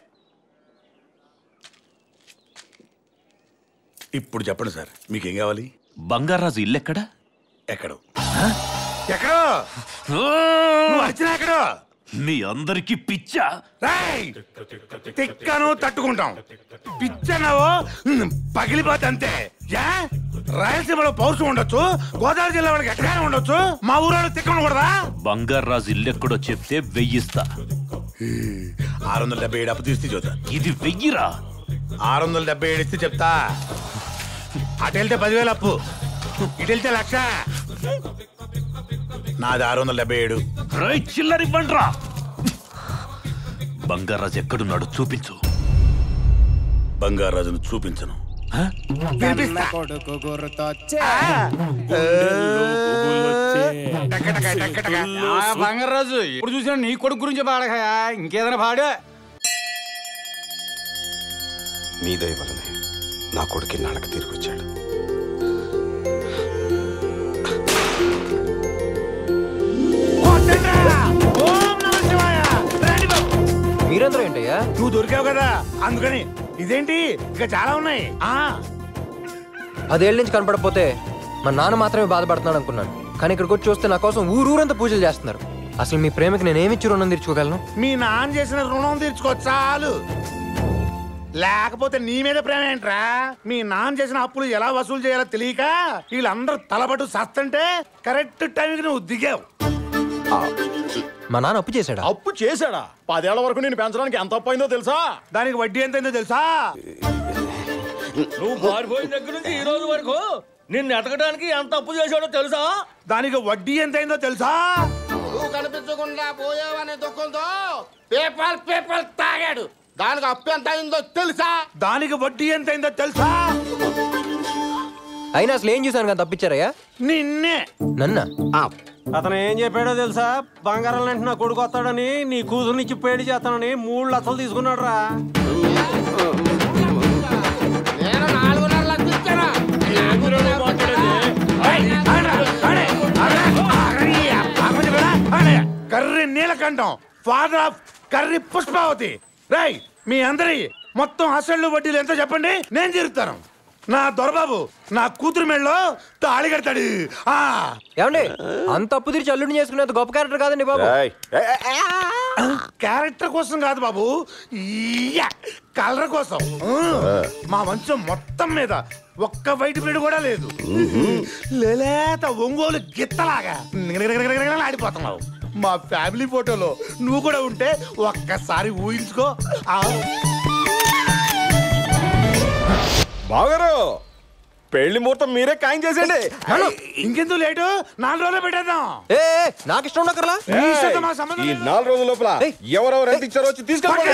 [SPEAKER 17] ఇప్పుడు చెప్పండి సార్ మీకేం కావాలి
[SPEAKER 21] బంగారాజు ఇల్లు ఎక్కడ
[SPEAKER 17] ఎక్కడో ఎక్కడో నువ్వు వచ్చినా ఎక్కడో
[SPEAKER 21] మీ అందరికి పిచ్చా
[SPEAKER 17] రాయ్ తిక్కను తట్టుకుంటాం పిచ్చనవో పగిలిపోతే అంతే యా రాయలసీమలో పౌరుషం ఉండొచ్చు గోదావరి జిల్లా వాళ్ళకి ఎక్కడైనా ఉండొచ్చు మా ఊరోళ్ళు తిక్క ఉండకూడదా
[SPEAKER 21] బంగారాజు ఇల్లు ఎక్కడో చెప్తే వెయ్యిస్తా
[SPEAKER 17] ఆరు వందల డెబ్బై ఏడు అప్పు తీస్తే చూద్దాం
[SPEAKER 21] ఇది వెయ్యిరా
[SPEAKER 7] ఆరు వందల డెబ్బై ఏడు ఇస్తే చెప్తా అటు వెళ్తే పదివేలు అప్పు ఇటు వెళ్తే లక్ష నాది ఆరు వందల డెబ్బై ఏడు
[SPEAKER 21] రై చిల్లరి బండ్రా బంగారాజు ఎక్కడున్నాడు చూపించు
[SPEAKER 7] బంగారాజును చూపించను
[SPEAKER 22] కొడుకు గుర్తొచ్చే
[SPEAKER 6] ఆ, బంగారాజు ఇప్పుడు చూసిన నీ కొడుకు గురించి పాడకయా ఇంకేదైనా పాడే
[SPEAKER 23] మీ దయ వలనే నా కొడుకు నాళ్ళకి తిరిగి వచ్చాడు
[SPEAKER 13] మీరందరూ ఏంటయ్యా
[SPEAKER 7] నువ్వు దొరికావు కదా అందుకని ఇదేంటి ఇక చాలా ఉన్నాయి ఆ
[SPEAKER 13] పదేళ్ళ నుంచి కనపడకపోతే మా నాన్న మాత్రమే బాధపడుతున్నాడు అనుకున్నాను కానీ ఇక్కడికి వచ్చి చూస్తే నా కోసం ఊరూరంతా పూజలు చేస్తున్నారు అసలు మీ ప్రేమకి నేను ఏమిచ్చి రుణం తీర్చుకోగలను
[SPEAKER 7] మీ నాన్న చేసిన రుణం తీర్చుకో చాలు లేకపోతే నీ మీద ప్రేమ ఏంట్రా మీ నాన్న చేసిన అప్పులు ఎలా వసూలు చేయాలో తెలియక వీళ్ళందరూ తలబట్టు సస్తంటే కరెక్ట్ టైంకి నువ్వు దిగావు
[SPEAKER 13] మా నాన్న అప్పు చేశాడా
[SPEAKER 12] అప్పు చేశాడా పదేళ్ల వరకు నేను పెంచడానికి ఎంత అప్పు అయిందో తెలుసా
[SPEAKER 7] దానికి వడ్డీ ఎంతైందో తెలుసా
[SPEAKER 24] నువ్వు పారిపోయిన దగ్గర నుంచి ఈ రోజు వరకు నిన్ను ఎతకడానికి ఎంత అప్పు చేశాడో తెలుసా
[SPEAKER 7] దానికి వడ్డీ ఎంతైందో తెలుసా
[SPEAKER 14] నువ్వు కనిపించకుండా పోయావనే దుఃఖంతో పేపర్ పేపర్ తాగాడు దానికి అప్పు ఎంత అయిందో తెలుసా
[SPEAKER 7] దానికి వడ్డీ ఎంతైందో తెలుసా
[SPEAKER 13] అయినా అసలు ఏం చూసాను కదా తప్పించారయ్యా
[SPEAKER 7] నిన్నే
[SPEAKER 13] నన్న
[SPEAKER 22] అతను ఏం చెప్పాడో తెలుసా బంగారం లాంటి నా కొడుకు వస్తాడని నీ కూతురునిచ్చి పెళ్లి చేస్తానని మూడు లక్షలు తీసుకున్నాడు రా
[SPEAKER 14] నేను నాలుగున్నర లక్షలు ఇచ్చాను
[SPEAKER 7] కర్రి నీలకంఠం ఫాదర్ ఆఫ్ కర్రి పుష్పావతి రై మీ అందరి మొత్తం అసలు వడ్డీలు ఎంతో చెప్పండి నేను తీరుతాను నా దొరబాబు నా కూతురు మెళ్ళలో తాళి కడతాడు ఆ
[SPEAKER 13] ఏమండి అంత అప్పు తీర్చి అల్లుడిని చేసుకునేంత గొప్ప క్యారెక్టర్ కాదండి బాబు
[SPEAKER 7] క్యారెక్టర్ కోసం కాదు బాబు ఈయ్యా, కలర్ కోసం ఆ, మా వంశం మొత్తం మీద ఒక్క వైట్ బ్లేడ్ కూడా లేదు లేలేత ఒంగోలు గిత్తలాగా నిగనిగనిగనిగనిగనిగని ఆడిపోతున్నావు మా ఫ్యామిలీ ఫోటోలో నువ్వు కూడా ఉంటే ఒక్కసారి ఊహించుకో ఆ,
[SPEAKER 12] బావగారు పెళ్లి ముహూర్తం మీరే ఖాయం చేసేయండి
[SPEAKER 7] ఇంకెందుకు లేటు నాలుగు రోజులు పెట్టేద్దాం
[SPEAKER 13] ఏ ఏ, నాకు ఇష్టం ఉండకర్లా
[SPEAKER 7] నీ ఇష్టంతో మా సంబంధం
[SPEAKER 12] ఈ
[SPEAKER 7] లేదు.
[SPEAKER 12] నాలుగు రోజుల లోపల ఎవరెవరు ఎంత ఇచ్చారో వచ్చి తీసుకెళ్ళండి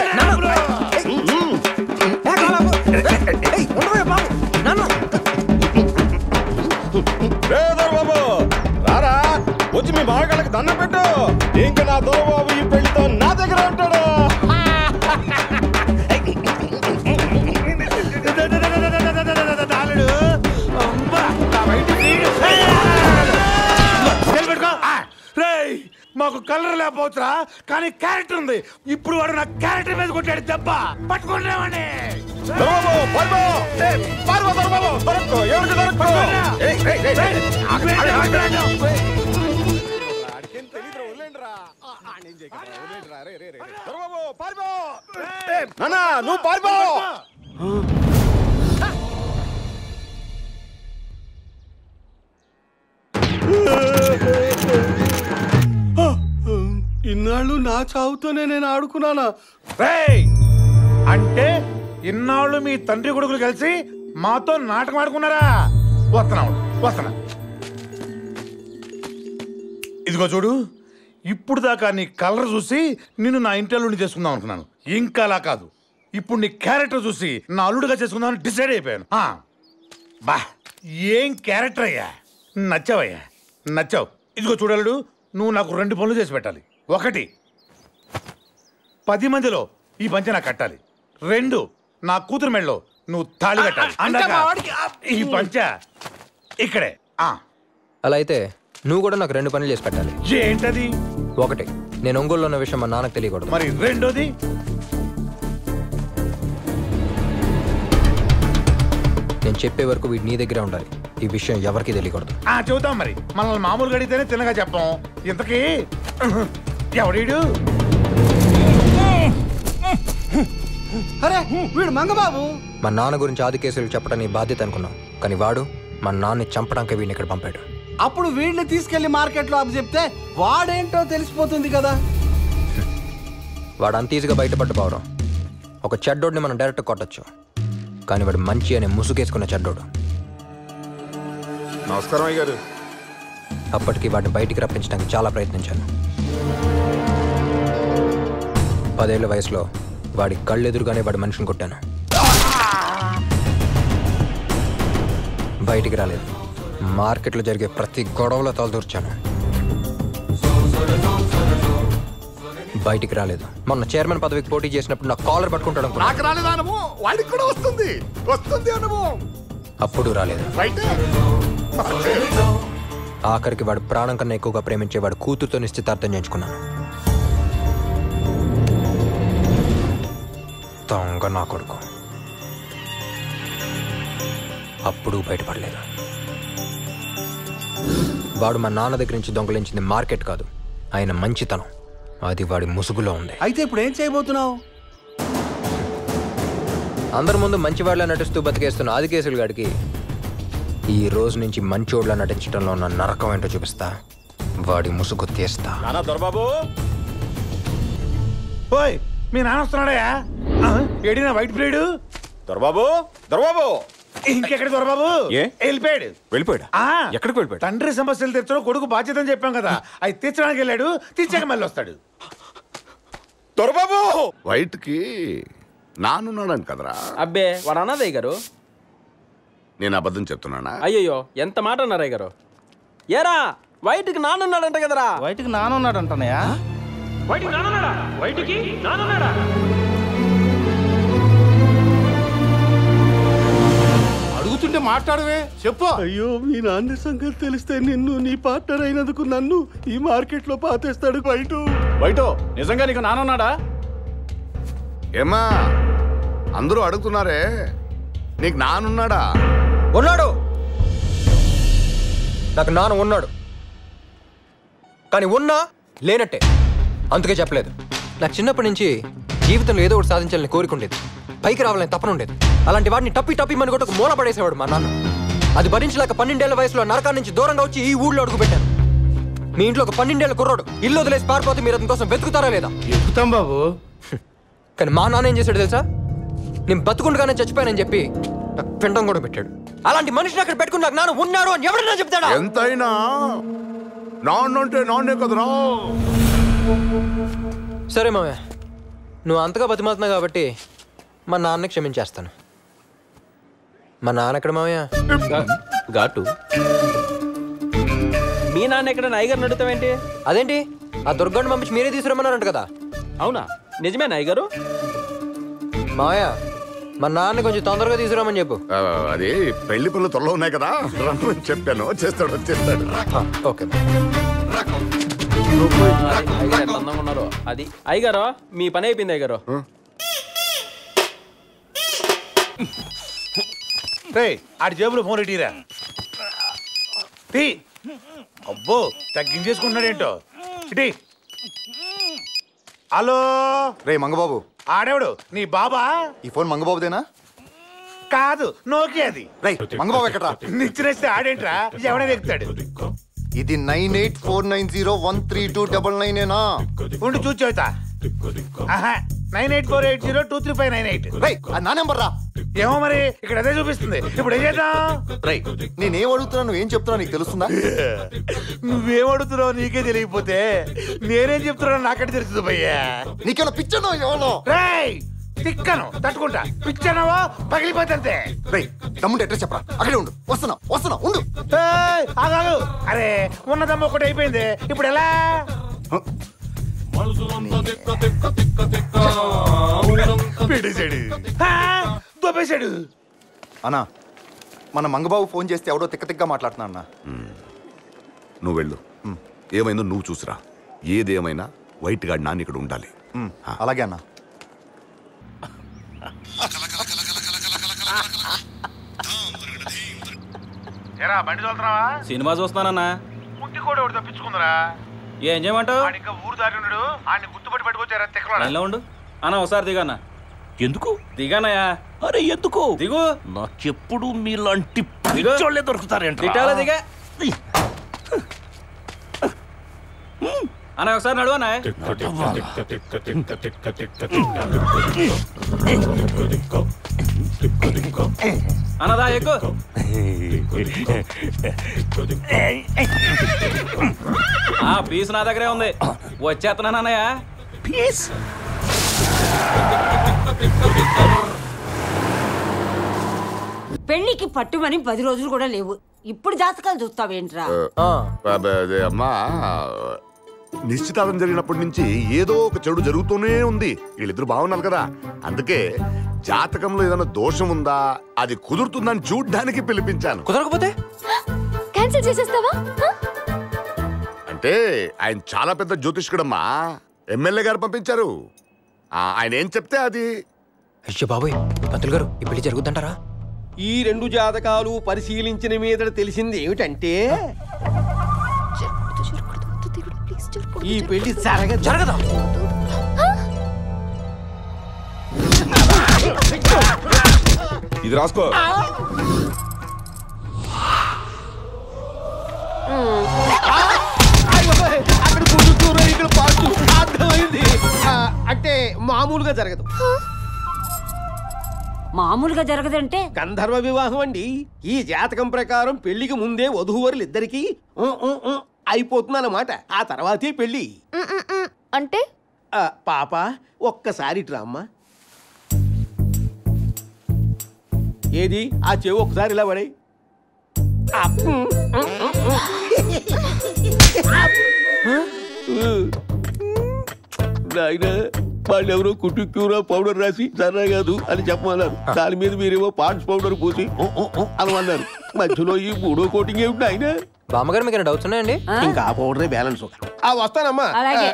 [SPEAKER 12] రే దొరబాబు రారా వచ్చి మీ బావగాళ్ళకి దండం పెట్టు ఇంకా నా దొరబాబు ఈ పెళ్లితో నా దగ్గర ఉంటాడు
[SPEAKER 7] తాళుడు అమ్మా, నా వైట్ బ్లేడ్. నిలబెట్టుకో. ఆ, రేయ్, మాకు కలర్ లేకపోవచ్చురా కానీ క్యారెక్టర్ ఉంది ఇప్పుడు వాడు నా క్యారెక్టర్ మీద కొట్టాడు దెబ్బ పట్టుకుంటామండి
[SPEAKER 12] దొరబాబు పారిపో ఏయ్, పారిపో దొరబాబు దొరక్కో ఎవరికి దొరక్కో ఏయ్, ఏయ్, ఏయ్, ఏయ్. దొరబాబు పారిపో నాన్న నువ్వు పారిపో
[SPEAKER 5] ఇన్నాళ్ళు నా చావుతోనే నేను ఆడుకున్నానా
[SPEAKER 7] రేయ్! అంటే ఇన్నాళ్ళు మీ తండ్రి కొడుకులు కలిసి మాతో నాటకం ఆడుకున్నారా వస్తున్నా ఉండు, వస్తున్నా ఇదిగో చూడు ఇప్పుడు దాకా నీ కలర్ చూసి నిన్ను నా ఇంటర్వ్యూని చేసుకుందాం అనుకున్నాను ఇంకా అలా కాదు ఇప్పుడు నీ క్యారెక్టర్ చూసి నా అల్లుడుగా చేసుకుందామని డిసైడ్ అయిపోయాను ఆ, బా ఏం క్యారెక్టర్ అయ్యా నచ్చావయ్యా నచ్చావు ఇదిగో చూడలుడు నువ్వు నాకు రెండు పనులు చేసి పెట్టాలి ఒకటి పది మందిలో ఈ పంచ నాకు కట్టాలి రెండు నా కూతురు మెళ్ళలో నువ్వు తాళి కట్టాలి
[SPEAKER 13] అంటే
[SPEAKER 7] అందాక
[SPEAKER 13] మా వాడికి
[SPEAKER 7] ఈ పంచ ఇక్కడే ఆ
[SPEAKER 13] అలా అయితే నువ్వు కూడా నాకు రెండు పనులు చేసి పెట్టాలి
[SPEAKER 7] ఏంటది
[SPEAKER 13] ఒకటి నేను ఒంగోలులో ఉన్న విషయం మా నాన్నకు తెలియకూడదు
[SPEAKER 7] మరి రెండోది
[SPEAKER 13] నేను చెప్పే వరకు వీడు నీ దగ్గరే ఉండాలి ఈ విషయం ఎవరికీ తెలియకూడదు
[SPEAKER 7] ఆ చెబుతాం మరి మనల్ని మామూలుగా అడిగితేనే తినగా చెప్పం ఇంతకీ ఎవడీడు
[SPEAKER 5] అరే వీడు మంగబాబు
[SPEAKER 13] మా నాన్న గురించి ఆది కేసులు చెప్పడం నీ బాధ్యత అనుకున్నాం కానీ వాడు మా నాన్నని చంపడానికి వీడిని ఇక్కడ పంపాడు
[SPEAKER 5] అప్పుడు వీడిని తీసుకెళ్లి మార్కెట్ లో అప్పు చెప్తే వాడేంటో తెలిసిపోతుంది కదా
[SPEAKER 13] వాడు అంత ఈజీగా బయటపడ్డ పవరం ఒక చెడ్డోడిని మనం డైరెక్ట్ కొట్టచ్చు కానీ వాడు మంచి అనే ముసుగేసుకున్న చెడ్డోడు
[SPEAKER 9] నమస్కారం అయ్య గారు
[SPEAKER 13] అప్పటికి వాడిని బయటికి రప్పించడానికి చాలా ప్రయత్నించాను పదేళ్ల వయసులో వాడి కళ్ళెదురుగానే వాడి మనిషిని కొట్టాను బయటికి రాలేదు మార్కెట్లో జరిగే ప్రతి గొడవలో తలదూర్చాను బయటికి రాలేదు మొన్న చైర్మన్ పదవికి పోటీ చేసినప్పుడు నా కాలర్ పట్టుకుంటాడు అనుకున్నా.
[SPEAKER 9] నాకు రాలేదు అనుభవం వాడికి కూడా వస్తుంది వస్తుంది అనుభవం
[SPEAKER 13] అప్పుడు రాలేదు
[SPEAKER 9] రైట్
[SPEAKER 13] ఆఖరికి వాడు ప్రాణం కన్నా ఎక్కువగా ప్రేమించే వాడు కూతురుతో నిశ్చితార్థం చేయించుకున్నాను దొంగ నా కొడుకు అప్పుడు బయటపడలేదు వాడు మా నాన్న దగ్గర నుంచి దొంగలించింది మార్కెట్ కాదు ఆయన మంచితనం అది వాడి ముసుగులో ఉంది
[SPEAKER 5] అయితే ఇప్పుడు ఏం చేయబోతున్నావు
[SPEAKER 13] అందరి ముందు మంచివాళ్ళ నటిస్తూ బతికేస్తున్న ఆదికేశులు గాడికి ఈ రోజు నుంచి మంచోళ్ళ నటించడంలో ఉన్న నరకం ఏంటో చూపిస్తా వాడి ముసుగు తీస్తా
[SPEAKER 7] నానా దొరబాబు ఓయ్ మీ నాన్న వస్తున్నాడయా ఏడినా వైట్ బ్రేడ్ దొరబాబు దొరబాబు ఇంకెక్కడ దొరబాబు
[SPEAKER 21] ఏ?
[SPEAKER 7] వెళ్ళిపోయాడు
[SPEAKER 21] వెళ్ళిపోయాడా
[SPEAKER 7] ఆ,
[SPEAKER 21] ఎక్కడికి వెళ్ళిపోయాడు
[SPEAKER 7] తండ్రి సమస్యలు తెచ్చడం కొడుకు బాధ్యత అని చెప్పాం కదా అవి తీర్చడానికి వెళ్ళాడు తీర్చాక మళ్ళీ వస్తాడు
[SPEAKER 9] దొరబాబు వైట్ కి నానున్నాడని కదరా
[SPEAKER 20] అబ్బే వాడు అన్నదయ్య గారు
[SPEAKER 9] నేను అబద్ధం చెప్తున్నానా
[SPEAKER 20] అయ్యయ్యో ఎంత మాట అన్నారయ్య గారు ఏరా వైట్కి నానున్నాడంట కదరా
[SPEAKER 14] వైట్కి నానున్నాడంటనయా
[SPEAKER 21] వైట్కి నానున్నాడా వైట్కి నానున్నాడా
[SPEAKER 14] అడుగుతుంటే మాట్లాడవే చెప్పు అయ్యో మీ నాన్న సంగతి తెలిస్తే నిన్ను నీ పార్ట్నర్ అయినందుకు నన్ను ఈ మార్కెట్ లో పాతేస్తాడు బయట
[SPEAKER 21] వైటో నిజంగా నీకు నానున్నాడా
[SPEAKER 9] ఏమా అందరూ అడుగుతున్నారే నీకు నానున్నాడా
[SPEAKER 13] ఉన్నాడు నాకు నాన్న ఉన్నాడు కానీ ఉన్నా లేనట్టే అందుకే చెప్పలేదు నాకు చిన్నప్పటి నుంచి జీవితంలో ఏదో ఒకటి సాధించాలని కోరిక ఉండేది పైకి రావాలని తపన ఉండేది అలాంటి వాడిని టప్పి టప్పి మన కొట్టుకు మూల పడేసేవాడు మా నాన్న అది భరించలేక పన్నెండేళ్ల వయసులో నరకాల నుంచి దూరంగా వచ్చి ఈ ఊళ్ళో అడుగు పెట్టాను మీ ఇంట్లో ఒక పన్నెండేళ్ల కుర్రాడు ఇల్లు వదిలేసి పారిపోతే మీరు అతని కోసం వెతుకుతారా లేదా
[SPEAKER 14] ఎక్కుతాం బాబు
[SPEAKER 13] కానీ మా నాన్న ఏం చేశాడు తెలుసా నేను బతుకుండగానే చచ్చిపోయానని చెప్పి నాకు పిండం కూడా పెట్టాడు అలాంటి మనిషిని అక్కడ పెట్టుకుని నాకు నాన్న ఉన్నాడు అని ఎవడన్నా చెప్తాడా
[SPEAKER 9] ఎంతైనా నాన్నంటే నాన్నే కదరా
[SPEAKER 13] సరే మామయ్య నువ్వు అంతగా బతిమాలుతున్నావు కాబట్టి మా నాన్న క్షమించేస్తాను మా నాన్న ఎక్కడ మామయ్య
[SPEAKER 20] ఘాటు మీ నాన్న ఎక్కడ నాయగారు అడుగుతావేంటి
[SPEAKER 13] అదేంటి ఆ దుర్గాన్ని పంపించి మీరే తీసుకురమ్మన్నారంట కదా
[SPEAKER 20] అవునా నిజమే నాయగారు
[SPEAKER 13] మామయ్య మా నాన్న కొంచెం తొందరగా తీసుకురామని చెప్పు
[SPEAKER 9] ఆ, అది పెళ్లి పనులు త్వరలో ఉన్నాయి కదా రమ్మని చెప్పాను చేస్తాడు వచ్చేస్తాడు
[SPEAKER 13] ఓకే
[SPEAKER 20] అయ్యగారు ఎంత అందంగా ఉన్నారు అది అయ్యగారు మీ పని అయిపోయింది అయ్యగారు
[SPEAKER 7] రే ఆడి జేబులో ఫోన్ ఇటీరా తీ అబ్బో తగ్గించేసుకుంటున్నాడేంటో ఇటీ హలో
[SPEAKER 1] రే మంగబాబు
[SPEAKER 7] ఆడేవాడు నీ బాబా
[SPEAKER 1] ఈ ఫోన్ మంగబాబుదేనా
[SPEAKER 7] కాదు నోకియాది
[SPEAKER 1] రేయ్ మంగబాబు ఎక్కడ్రా
[SPEAKER 7] నిచ్చినేస్తే ఆడేంట్రా ఎవడైనా ఎక్కుతాడు
[SPEAKER 1] ఇది nine eight four nine zero one three two double nine ఏనా
[SPEAKER 7] ఉండి చూచి చెబుతా nine eight four eight zero two three five nine eight
[SPEAKER 1] రేయ్ అది నా నెంబర్ రా
[SPEAKER 7] ఏమో మరి ఇక్కడ అదే చూపిస్తుంది ఇప్పుడు ఏం చేద్దాం
[SPEAKER 1] రేయ్ నేనేం అడుగుతున్నా నువ్వేం చెప్తున్నా నీకు తెలుస్తుందా
[SPEAKER 7] నువ్వేం అడుగుతున్నావు నీకే తెలియకపోతే నేనేం చెప్తున్నావు నాకంటే తెలుస్తుంది భయ్యా
[SPEAKER 1] నీకేమైనా పిచ్చనో ఎవరో
[SPEAKER 7] రేయ్ తిక్కను తట్టుకుంటా పిచ్చనవో పగిలిపోతే
[SPEAKER 1] రేయ్ తమ్ముడు అడ్రస్ చెప్పరా అక్కడే ఉండు వస్తున్నా వస్తున్నా ఉండు
[SPEAKER 7] ఏయ్, ఆగాగు అరే ఉన్నదమ్మ ఒకటి అయిపోయింది ఇప్పుడు ఎలా పెట్టేశాడు ఆ, దొబ్బేశాడు
[SPEAKER 1] అన్నా మన మంగబాబు ఫోన్ చేస్తే ఎవడో తిక్క తిక్క మాట్లాడుతున్నా అన్న
[SPEAKER 9] నువ్వు వెళ్ళు ఏమైందో నువ్వు చూసిరా ఏదేమైనా వైట్ గాడి నాన్న ఇక్కడ ఉండాలి
[SPEAKER 1] అలాగే అన్నా
[SPEAKER 7] ఎరా బండి తోలుతున్నావా
[SPEAKER 20] సినిమా చూస్తున్నానన్నా
[SPEAKER 7] పుట్టి కూడా ఒకటి తప్పించుకుందరా
[SPEAKER 20] ఏం చేయమంటావు
[SPEAKER 7] ఆడు ఇంకా ఊరు దారి ఉన్నాడు ఆడిని గుర్తుపట్టి పట్టుకొచ్చారా తిక్కలోడా
[SPEAKER 20] లైన్లో ఉండు అన్న ఒకసారి దిగానా
[SPEAKER 21] ఎందుకు
[SPEAKER 20] దిగానయ్యా
[SPEAKER 21] అరే ఎందుకు
[SPEAKER 20] దిగు
[SPEAKER 21] నాకెప్పుడు మీలాంటి పిచ్చోళ్ళే దొరుకుతారేంటి
[SPEAKER 20] దిట్టాలా దిగా అన్న ఒకసారి నడువనా అన్నదా ఎక్కువ ఆ పీస్ నా దగ్గరే ఉంది వచ్చేస్తున్నాను అన్నయ్య పీస్
[SPEAKER 8] పెళ్లికి పట్టుమని పది రోజులు కూడా లేవు ఇప్పుడు జాతకాలు చూస్తావేంట్రా
[SPEAKER 9] అబ్బే, అదే అమ్మా నిశ్చితార్థం జరిగినప్పటి నుంచి ఏదో ఒక చెడు జరుగుతూనే ఉంది వీళ్ళిద్దరు బాగున్నారు కదా అందుకే జాతకంలో ఏదైనా దోషం ఉందా అది కుదురుతుందని చూడ్డానికి పిలిపించాను
[SPEAKER 13] కుదరకపోతే
[SPEAKER 15] క్యాన్సిల్ చేసేస్తావా హ?
[SPEAKER 9] అంటే ఆయన చాలా పెద్ద జ్యోతిష్కుడమ్మా ఎమ్మెల్యే గారు పంపించారు ఆ, ఆయన ఏం చెప్తే అది
[SPEAKER 13] అయ్యో బాబోయ్ పంతులు గారు ఈ పెళ్లి జరుగుద్దంటారా
[SPEAKER 2] ఈ రెండు జాతకాలు పరిశీలించిన మీద తెలిసింది ఏమిటంటే ఈ పెళ్లి జరగదు
[SPEAKER 13] జరగదా
[SPEAKER 21] ఇది రాసుకో
[SPEAKER 2] అక్కడ పుట్టుకూర ఇక్కడ పాటు అర్థమైంది ఆ, అంటే మామూలుగా జరగదు
[SPEAKER 8] మామూలుగా జరగదంటే
[SPEAKER 2] గంధర్వ వివాహం అండి ఈ జాతకం ప్రకారం పెళ్లికి ముందే వధూవరులు ఇద్దరికి అయిపోతుందన్నమాట ఆ తర్వాతే పెళ్లి
[SPEAKER 15] మ్, మ్, మ్. అంటే
[SPEAKER 2] ఆ, పాప ఒక్కసారి ఇటు రామ్మా ఏది ఆ చెవి ఒకసారి ఇలా పడే నాయన వాళ్ళు ఎవరో కుట్టుక్యూరా పౌడర్ రాసి సర్రా కాదు అని చెప్పమన్నారు దాని మీద మీరేమో పాండ్స్ పౌడర్ పూసి "ఊ, ఊ, ఊ" అని అన్నారు మధ్యలో ఈ మూడో కోటింగ్ ఏమిటి ఆయన
[SPEAKER 13] బామ్మగారు మీకు డౌట్స్ ఉన్నాయండి
[SPEAKER 2] ఇంకా ఆ పౌడరే బ్యాలెన్స్ ఆ వస్తానమ్మా
[SPEAKER 8] అలాగే.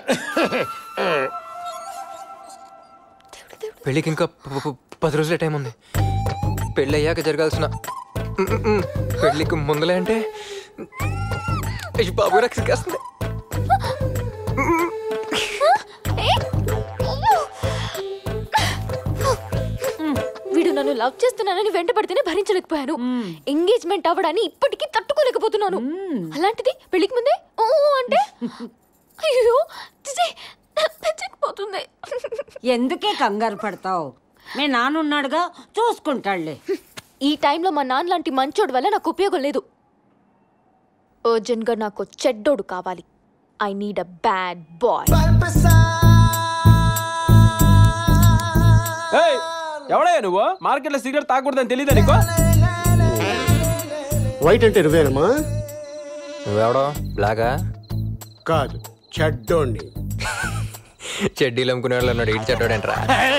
[SPEAKER 13] పెళ్ళికి ఇంకా ప- ప- పది రోజులే టైం ఉంది పెళ్ళి అయ్యాక జరగాల్సిన ఉమ్, ఉమ్, ఉమ్, పెళ్ళికి ముందులే అంటే అయ్యో బాబు నాకు సిగ్గేస్తుంది
[SPEAKER 15] వీడు నన్ను లవ్ చేస్తున్నానని వెంట పడితేనే భరించలేకపోయాను ఎంగేజ్మెంట్ అవ్వడాన్ని ఇప్పటికీ తట్టుకోలేకపోతున్నాను అలాంటిది పెళ్లికి ముందే ఓ అంటే అయ్యో చిచి, పిచ్చెక్కిపోతుంది
[SPEAKER 8] ఎందుకే కంగారు పడతావు మీ నాన్నున్నాడుగా చూసుకుంటాడులే
[SPEAKER 15] ఈ టైంలో మా నాన్న లాంటి మంచోడు వల్ల నాకు ఉపయోగం లేదు అర్జెంట్గా నాకు చెడ్డోడు కావాలి I need a bad boy
[SPEAKER 20] ఏయ్, ఎవడయ్యా నువ్వు మార్కెట్లో సిగరెట్ తాగకూడదని తెలియదా నీకు
[SPEAKER 2] వైట్ అంటే నువ్వేనమ్మా
[SPEAKER 13] నువ్వెవడో బ్లాగా
[SPEAKER 2] కాదు చెడ్డోండి
[SPEAKER 13] చెడ్డీలు అమ్ముకునే వాళ్ళు అన్నాడు ఇటు చెడ్డోడేంట్రా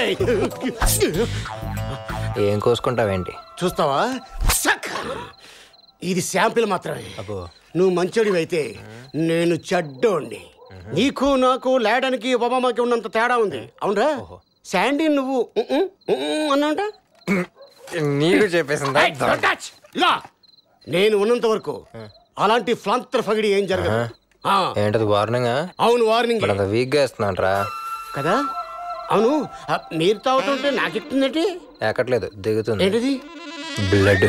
[SPEAKER 13] ఏం కోసుకుంటావేంటి
[SPEAKER 2] చూస్తావా సక్! ఇది శాంపిల్ మాత్రమే నువ్వు మంచోడివి అయితే నేను చెడ్డోండి నీకు నాకు లేడానికి ఒబామాకి ఉన్నంత తేడా ఉంది అవునరా శాండీ నువ్వు అన్నాంట
[SPEAKER 13] నీకు చెప్పేసిందా
[SPEAKER 2] ఇలా నేను ఉన్నంత వరకు అలాంటి ఫ్లాంతర్ ఫగిడి ఏం జరగదు ఆ,
[SPEAKER 13] ఏంటది వార్నింగ్
[SPEAKER 2] అవును వార్నింగ్
[SPEAKER 13] ఇప్పుడు అంత వీక్ గా ఇస్తున్నాను
[SPEAKER 2] కదా అవును ఆ, నీరు తాగుతుంటే నాకు ఎక్కుతుందంటే
[SPEAKER 13] ఎక్కట్లేదు దిగుతుంది
[SPEAKER 2] ఏంటిది
[SPEAKER 13] బ్లడ్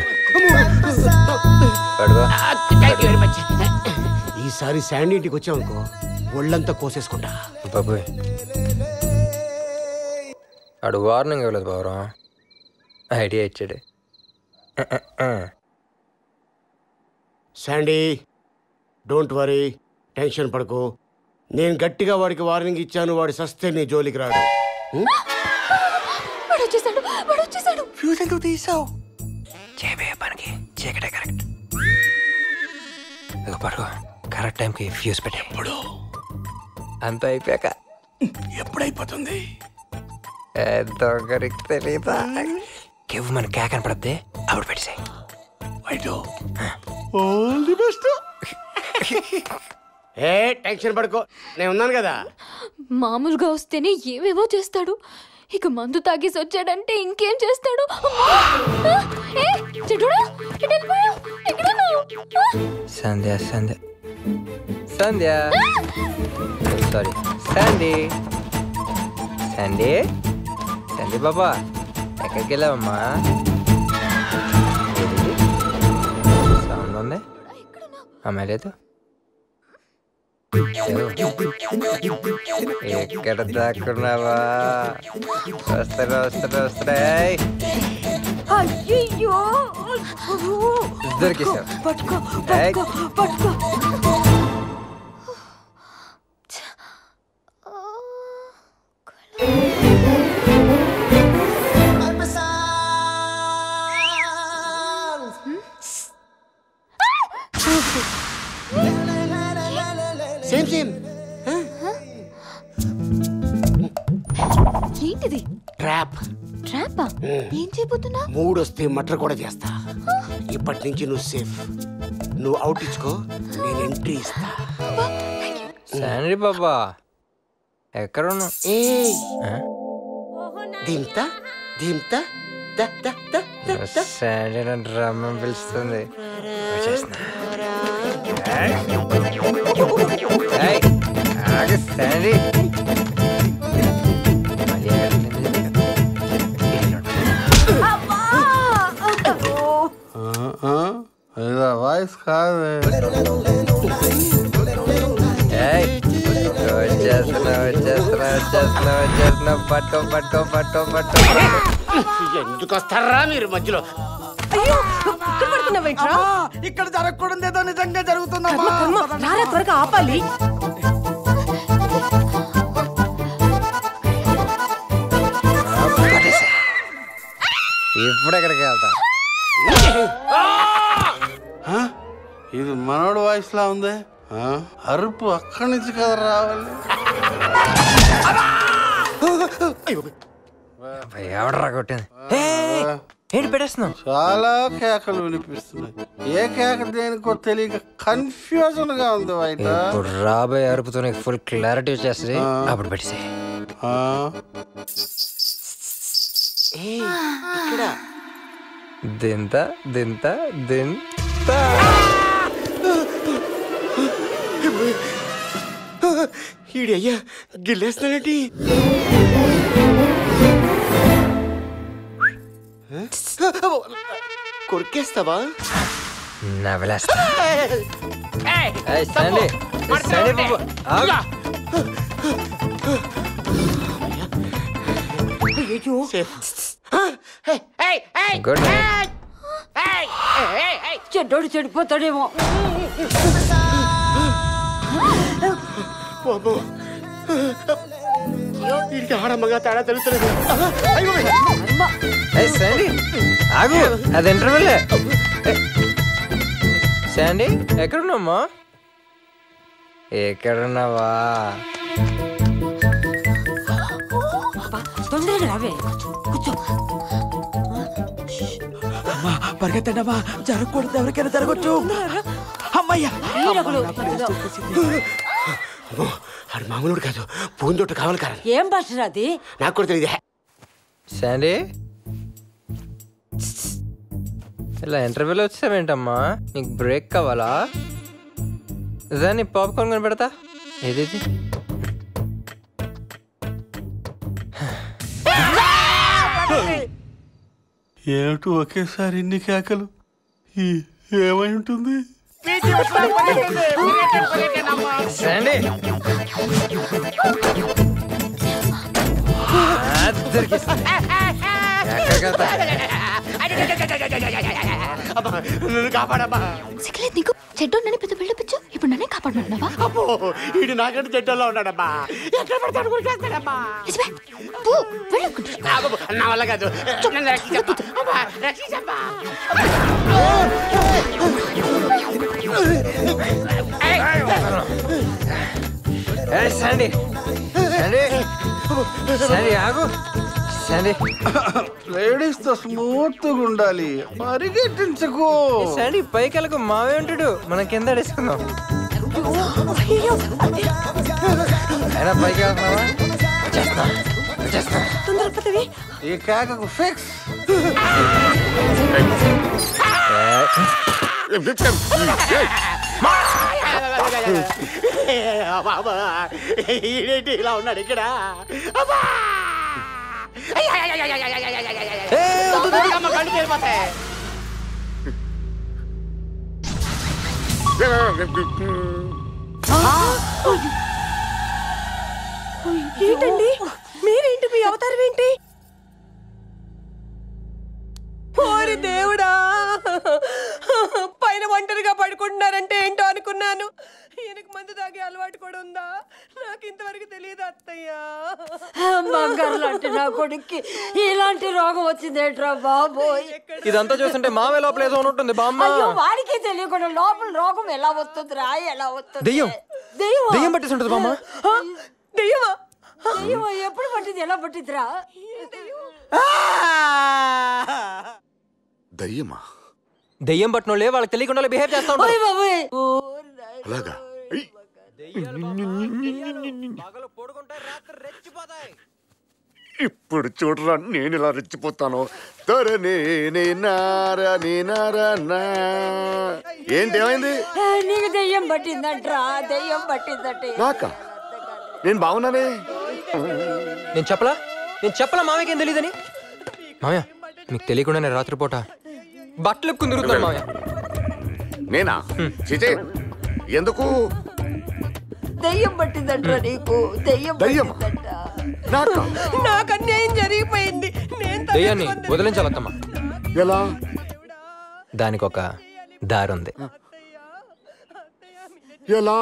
[SPEAKER 2] ఈసారి శాండీ ఇంటికి వచ్చావనుకో ఒళ్ళంతా కోసేసుకుంటా
[SPEAKER 13] బాబోయ్ ఆడు వార్నింగ్ ఇవ్వలేదు బావరం ఐడియా ఇచ్చాడు
[SPEAKER 2] శాండీ డోంట్ వరీ టెన్షన్ పడకు నేను గట్టిగా వాడికి వార్నింగ్ ఇచ్చాను వాడి సస్తే నీ జోలికి రాడు ఉం?
[SPEAKER 15] వాడు వచ్చేసాడు వాడు వచ్చేసాడు
[SPEAKER 13] ఫ్యూజ్ ఎందుకు తీసావు చేయబోయే పనికి చీకటే కరెక్ట్ ఇదిగో పడుకో కరెక్ట్ టైంకి ఫ్యూజ్ పెట్టే ఎప్పుడు అంత అయిపోయాక
[SPEAKER 2] ఎప్పుడైపోతుంది
[SPEAKER 13] దొంగరికి తెలీదా కెవ్వు మన కేక కనపడద్దే అప్పుడు పెట్టేసాయి
[SPEAKER 2] ఆల్ ది బెస్ట్ ఏ టెన్షన్ పడుకో నేను ఉన్నాను కదా
[SPEAKER 15] మామూలుగా వస్తేనే ఏవేవో చేస్తాడు ఇక మందు తాగేసి వచ్చాడంటే ఇంకేం చేస్తాడు అమ్మా! ఆ! ఏ, చెడ్డోడా? ఎటు వెళ్ళిపోయావ్? ఎక్కడున్నావ్? ఆ!
[SPEAKER 13] సంధ్య సంధ్య సంధ్య సారీ సండి సండి సండి బాబా ఎక్కడికి వెళ్ళావమ్మా సౌండ్ ఉంది అమ్మాయి లేదు ఎక్కడ దాక్కున్నావా వస్తారా వస్తారా వస్తారా ఏయ్!
[SPEAKER 8] అయ్యో
[SPEAKER 13] దొరికేసావు
[SPEAKER 8] పట్టుకో
[SPEAKER 13] ఏయ్.
[SPEAKER 8] పట్టుకో పట్టుకో
[SPEAKER 2] సేమ్ సేమ్
[SPEAKER 15] ఏంటిది
[SPEAKER 2] ట్రాప్
[SPEAKER 15] ట్రాపా ఏం చేయబోతున్నా
[SPEAKER 2] మూడు వస్తే మటర్ కూడా చేస్తా ఇప్పటి నుంచి నువ్వు సేఫ్ నువ్వు అవుట్ ఇచ్చుకో నేను ఎంట్రీ ఇస్తా
[SPEAKER 13] శాండీ బాబా ఎక్కడున్నావు
[SPEAKER 2] ఏ దింత దింత ద ద ద ద ద
[SPEAKER 13] శాండీ నన్ను రమ్మని పిలుస్తుంది వచ్చేస్తున్నా. ఏయ్. ఏయ్, ఆగు శాండీ మళ్ళీ ఎక్కడికి
[SPEAKER 14] ఇదా వాయిస్ కాదు
[SPEAKER 13] ఏయ్, వచ్చేస్తున్నా వచ్చేస్తున్నా వచ్చేస్తున్నా వచ్చేస్తున్నా పట్టుకో పట్టుకో పట్టుకో పట్టుకో
[SPEAKER 2] ఎందుకు వస్తారా మీరు మధ్యలో
[SPEAKER 19] అయ్యో ఇక్కడ పడుతున్నావేంట్రా
[SPEAKER 14] ఇక్కడ జరగకూడదు ఏదో నిజంగా
[SPEAKER 19] కర్మ, కర్మ. రారా త్వరగా ఆపాలి
[SPEAKER 13] ఇప్పుడు ఎక్కడికి వెళ్తా
[SPEAKER 14] ఇది మనోడు వాయిస్ లా ఉంది ఆ? అరుపు అక్కడి నుంచి కదా రావాలి
[SPEAKER 13] ఎవడరా కొట్టింది ఏంటి పెట్టేస్తున్నావు
[SPEAKER 14] చాలా కేకలు వినిపిస్తున్నాయి ఏ కేక దేనికో తెలియక కన్ఫ్యూజన్ గా ఉంది బయట
[SPEAKER 13] ఇప్పుడు రాబోయే అరుపుతో నీకు ఫుల్ క్లారిటీ వచ్చేస్తుంది అప్పుడు పెట్టేసి
[SPEAKER 14] ఆ?
[SPEAKER 2] ఇక్కడ
[SPEAKER 13] దింత దింత దింత
[SPEAKER 2] ఈడి అయ్యా గిల్లేస్తున్నాడేంటి కొరికేస్తావా
[SPEAKER 13] నవలేస్తా ఏయ్, శాండీ శాండీ బాబు ఆగు. గుడ్ నైట్
[SPEAKER 8] చెడ్డోడు చెడిపోతాడేమో
[SPEAKER 2] బాబు వీడికి ఆడమ్మగా తేడా తెలుస్తుంది అయ్యో
[SPEAKER 13] ఏయ్, శాండీ ఆగు అది ఇంటర్వెల్ శాండీ ఎక్కడున్నామ్మా ఎక్కడున్నావా
[SPEAKER 8] తొందరగా రావే కూర్చో
[SPEAKER 14] పరిగెత్తండమ్మా జరగకూడదు ఎవరికైనా జరగచ్చు అమ్మయ్యా
[SPEAKER 8] ఈడొకడు.
[SPEAKER 2] అమ్మో, ఆడు మామూలుడు కాదు పూందొట్టు కావాలి కాదు
[SPEAKER 8] ఏం భాషరా అది
[SPEAKER 2] నాకు కూడా తెలియదే
[SPEAKER 13] శాండీ ఇలా ఇంటర్వ్యూలో వచ్చావేంటమ్మా నీకు బ్రేక్ కావాలా దాన్ని పాప్కార్న్ కొని పెడతా ఏది ఇది?
[SPEAKER 14] ఏమిటి ఒకేసారి ఇన్ని కేకలు ఈ ఏమై ఉంటుంది
[SPEAKER 13] శాండీ ఆ, దొరికేసింది. ఎక్కడికి వెళ్తా?
[SPEAKER 2] నన్ను కాపాడమ్మా
[SPEAKER 15] సిగ్గులేదు నీకు చెడ్డోన్నని పెద్ద వెళ్ళొచ్చు ఇప్పుడు నన్నే కాపాడమంటున్నావా
[SPEAKER 2] అమ్మో వీడు నాకంటే చెట్టల్లో ఉన్నాడమ్మా ఎక్కడ పడతాడు కొరికేస్తాడమ్మా
[SPEAKER 15] పో వెళ్ళకుంటు
[SPEAKER 2] అబ్బబ్బో, నా వల్ల కాదు నన్ను రక్షించమ్మా అమ్మా, రక్షించమ్మా
[SPEAKER 13] ఏయ్, శాండీ శాండీ శాండీ ఆగు శాండీ
[SPEAKER 14] లేడీస్ తో స్మూత్ గా ఉండాలి పరిగెట్టించకు
[SPEAKER 13] ఏ, శాండీ పైకి వెళ్ళకు మావే ఉంటాడు మనం కింద అడేసుకుందాం అయినా పైకి వెళ్తున్నావా వచ్చేస్తా వచ్చేస్తా
[SPEAKER 19] తొందరపడవి
[SPEAKER 14] ఈ కేకకు ఫిక్స్
[SPEAKER 2] బాబా ఈడేంటి ఇలా ఉన్నాడు ఇక్కడ అబ్బా అమ్మ, కళ్ళు తేలిపోతాయి.
[SPEAKER 19] ఏంటండి మీరేంటి మీ అవతారం ఏంటి ఓరి దేవుడా పైన ఒంటరిగా పడుకుంటున్నారంటే ఏంటో అనుకున్నాను ఈయనకు మందు తాగే అలవాటు కూడా ఉందా నాకు ఇంతవరకు తెలియదు అత్తయ్యా
[SPEAKER 8] బంగారు లాంటి నా కొడుక్కి ఇలాంటి రోగం వచ్చిందేట్రా బాబోయ్
[SPEAKER 13] ఇదంతా చూస్తుంటే మావే లోపల ఏదో ఉంటుంది బామ్మ
[SPEAKER 8] అయ్యో వాడికి తెలియకుండా లోపల రోగం ఎలా వస్తుందిరా ఎలా వస్తుంది
[SPEAKER 13] దెయ్యం
[SPEAKER 8] దెయ్యం
[SPEAKER 13] దెయ్యం పట్టేసి ఉంటుంది బామ్మ
[SPEAKER 19] దెయ్యమా
[SPEAKER 8] దెయ్యం ఎప్పుడు పట్టింది ఎలా పట్టిందిరా
[SPEAKER 9] దయ్యమా
[SPEAKER 13] దెయ్యం పట్టినోళ్ళే వాళ్ళకి తెలియకుండా బిహేవ్ చేస్తా
[SPEAKER 8] ఓయ్
[SPEAKER 13] ఉంటారు
[SPEAKER 8] బాబోయ్
[SPEAKER 9] అలాగా ఇప్పుడు చూడరా నేను ఇలా రెచ్చిపోతాను తొర నేనే నారా నే నారా నా. ఏంటి ఏమైంది
[SPEAKER 8] ఆ, నీకు దెయ్యం పట్టిందంట్రా దెయ్యం పట్టిందంటే
[SPEAKER 9] నాకా నేను బాగున్నానే
[SPEAKER 13] నేను చెప్పలా నేను చెప్పలా మామయ్యకి ఏం తెలియదని మామయ్య మీకు తెలియకుండా నేను రాత్రిపూట బట్టలు ఎప్పుకుని తిరుగుతున్నాను మామయ్య
[SPEAKER 9] నేనా చిచే ఎందుకు
[SPEAKER 8] దెయ్యం పట్టిందంట్రా నీకు దెయ్యం
[SPEAKER 9] దయ్యమా?
[SPEAKER 8] పట్టిందంట
[SPEAKER 9] నాకా
[SPEAKER 19] నాకు అన్యాయం జరిగిపోయింది నేను
[SPEAKER 13] దెయ్యాన్ని వదిలించాలత్తమ్మ
[SPEAKER 9] ఎలా
[SPEAKER 13] దానికి ఒక దారి ఉంది
[SPEAKER 9] ఎలా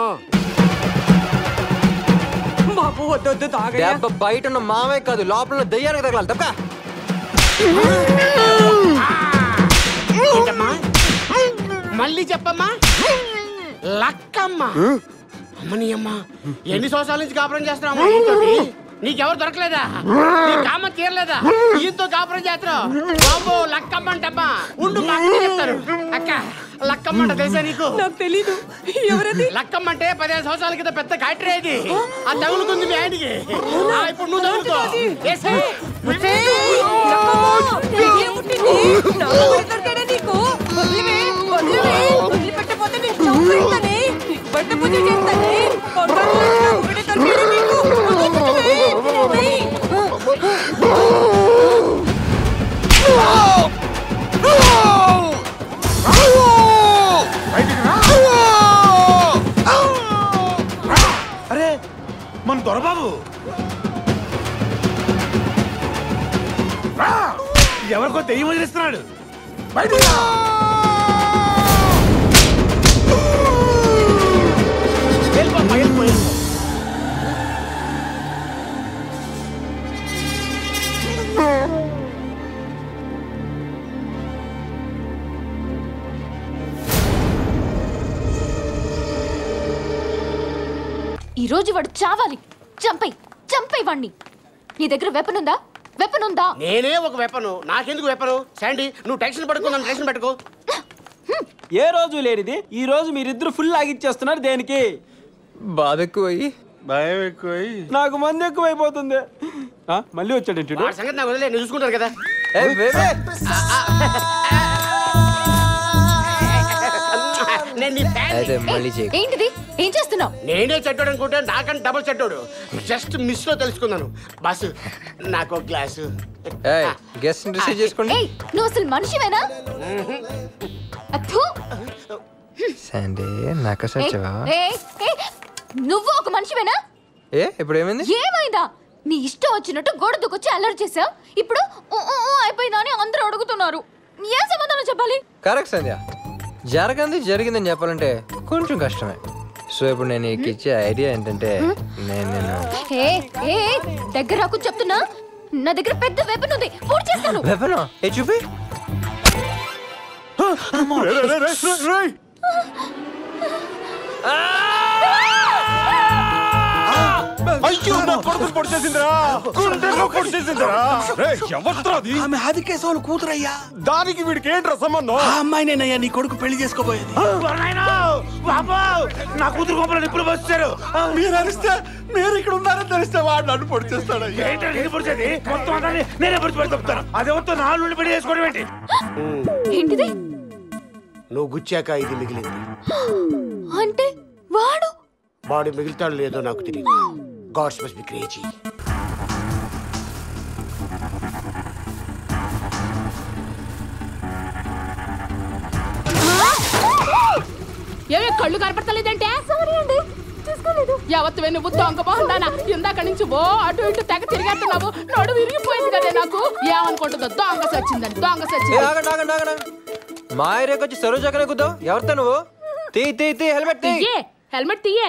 [SPEAKER 19] బాబు వద్దొద్దు తాగయ్యా
[SPEAKER 13] దెబ్బ బయట ఉన్న మామయ్య కాదు లోపల ఉన్న దెయ్యానికి తగలాలి తప్ప
[SPEAKER 2] ఏంటమ్మా మళ్ళీ చెప్పమ్మా లక్కమ్మ అమ్మని అమ్మ ఎన్ని సంవత్సరాల నుంచి కాపురం చేస్తున్నావు ఈయనతోటి నీకెవరు దొరకలేదా నీ కామ తీరలేదా ఈయనతో కాపురం చేస్తున్నావు బాబు లక్కమ్మ అంటమ్మా ఉండు మా అక్క చెప్తారు అక్క లక్కమ్మ అంటే తెలుసా నీకు
[SPEAKER 19] నాకు తెలీదు ఎవరది
[SPEAKER 2] లక్కమ్మ అంటే పదిహేను సంవత్సరాల క్రితం పెద్ద కాటరీ అది ఆ తగులుకుంది మీ ఆయనకి ఆ, ఇప్పుడు నువ్వు తగులుకో ఏసేయ్.
[SPEAKER 19] నీకు వదిలివే వదిలివే వదిలిపెట్టకపోతే నేను చంపేస్తానే బట్ట పూజ చేస్తానే కొండల్లో నా ఒకటే దొరికాడు నీకు వదిలిపెట్టవే వదిలివే.
[SPEAKER 7] అరే మన దొరబాబు రా! ఎవరికో దెయ్యం వదిలిస్తున్నాడు బయటికి రా!
[SPEAKER 2] వెళ్ళిపోమ్మా, వెళ్ళిపో, వెళ్ళిపో.
[SPEAKER 15] ఈ రోజు వాడు చావాలి చంపై చంపై వాణ్ణి నీ దగ్గర వెపన్ ఉందా వెపన్ ఉందా
[SPEAKER 2] నేనే ఒక వెపను నాకెందుకు వెపను శాండీ నువ్వు టెన్షన్ పడుకో నన్ను టెన్షన్ పెట్టుకో
[SPEAKER 22] ఏ రోజు లేనిది ఈ రోజు మీరిద్దరు ఫుల్ ఆగిచ్చేస్తున్నారు దేనికి
[SPEAKER 13] బాధ ఎక్కువయ్యి
[SPEAKER 22] భయం ఎక్కువై నాకు మంది ఎక్కువైపోతుంది ఆ, మళ్ళీ వచ్చాడేంటి
[SPEAKER 2] వాడి సంగతి నాకు వదిలే నేను చూసుకుంటాను కదా నేను నీ ఫ్యాన్
[SPEAKER 13] అయితే మళ్ళీ చేయి
[SPEAKER 15] ఏంటిది ఏం చేస్తున్నావు
[SPEAKER 2] నేనే చెడ్డోడు అనుకుంటే నాకంటే డబుల్ చెడ్డోడు జస్ట్ మిస్ లో తెలుసుకున్నాను బాసు నాకు ఒక గ్లాసు
[SPEAKER 13] గెస్ట్ రిసీవ్ చేసుకోండి
[SPEAKER 15] ఏయ్ నువ్వు అసలు మనిషివేనా అథు
[SPEAKER 13] సండే నాకు సచ్చవా
[SPEAKER 15] ఏయ్, ఏయ్, నువ్వు ఒక మనిషివేనా
[SPEAKER 13] ఏ ఇప్పుడు ఏమైంది
[SPEAKER 15] ఏమైందా నీ ఇష్టం వచ్చినట్టు గోడ దూకొచ్చి అల్లరి చేసావు ఇప్పుడు ఊ, ఊ, ఊ అయిపోయిందా అని అందరూ అడుగుతున్నారు ఏం సమాధానం చెప్పాలి
[SPEAKER 13] కరెక్ట్ సంధ్య జరగంది జరిగిందని చెప్పాలంటే కొంచెం కష్టమే సో ఇప్పుడు నేను నీకు ఇచ్చే ఐడియా ఏంటంటే నేను నేను
[SPEAKER 15] ఏ ఏ దగ్గర రాకు చెప్తున్నా నా దగ్గర పెద్ద వెపన్ ఉంది పూర్తి చేస్తాను
[SPEAKER 13] వెపనా ఏ చూపి
[SPEAKER 4] అయ్యో నా కొడుకుని పొడిచేసిందిరా గుండెల్లో పొడిచేసిందిరా ఎవరిది
[SPEAKER 5] ఆమె ఆదికేశవులు కూతురయ్యా
[SPEAKER 4] దానికి వీడికి ఏంట్రా సంబంధం
[SPEAKER 5] ఆ అమ్మాయినేనయ్యా నీ కొడుకు పెళ్లి చేసుకోబోయేది
[SPEAKER 7] నా కూతురు గొప్పలు నిప్పులు వచ్చారు
[SPEAKER 4] మీరు అరిస్తే మీరు ఇక్కడ ఉన్నారని తెలిస్తే వాడు నన్ను పొడిచేస్తాడు
[SPEAKER 7] ఏంటో నేను పొడిచేది మొత్తం అంతాన్ని నేనే పొడిచి పెట్టి చెప్తాను అదేమో నాలుగు పెళ్లి చేసుకోవడం ఏంటి
[SPEAKER 15] ఏంటిది
[SPEAKER 2] నువ్వు గుచ్చాక ఇది మిగిలింది
[SPEAKER 15] అంటే వాడు
[SPEAKER 2] వాడు మిగులుతాడు లేదో నాకు తెలియదు గాడ్స్ మస్ట్ బి క్రేజీ
[SPEAKER 15] ఏమే కళ్ళు కనపడతలేదంటే సారీ అండి
[SPEAKER 10] యావత్తువే నువ్వు దొంగ బాగుండానా ఇందాక నుంచి ఓ అటు ఇటు తెగ తిరిగేస్తున్నావు నడు విరిగిపోయింది కదే నాకు ఏమనుకుంటుందో దొంగ సచ్చిందని దొంగ
[SPEAKER 13] ఏ
[SPEAKER 10] సచ్చింది
[SPEAKER 13] ఆగండి ఆగండి ఆగండి మా ఏరియాకి వచ్చి సరోజాకనే కుద్దావు ఎవరితో నువ్వు తీ తీ తీ హెల్మెట్ తీ
[SPEAKER 10] తీయే హెల్మెట్ తీయే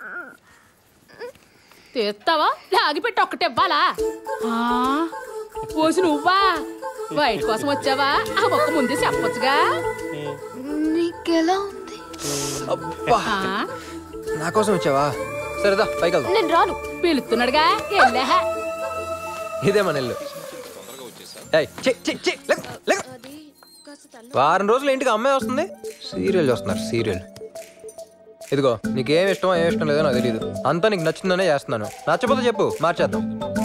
[SPEAKER 10] తీస్తావా లాగిపెట్టి ఒక్కటే ఇవ్వాలా ఆ, పోసి నువ్వా వైట్ కోసం వచ్చావా ఆ ఒక్క ముందే చెప్పొచ్చుగా
[SPEAKER 15] నీకెలా ఉంది
[SPEAKER 10] ఆ,
[SPEAKER 13] నా కోసం వచ్చావా సరేదా పైకి వెళ్దాం
[SPEAKER 10] నేను రాను పిలుస్తున్నాడుగా వెళ్ళే
[SPEAKER 13] ఇదే మన ఇల్లు ఏయ్, చి, చి, చి, లెగ్, లెగ్. వారం రోజులు ఇంటికి అమ్మాయి వస్తుంది సీరియల్ చూస్తున్నారు సీరియల్ ఇదిగో నీకు ఏం ఇష్టమో ఏం ఇష్టం లేదో నాకు తెలియదు అంతా నీకు నచ్చిందనే చేస్తున్నాను నచ్చపోతే చెప్పు మార్చేద్దాం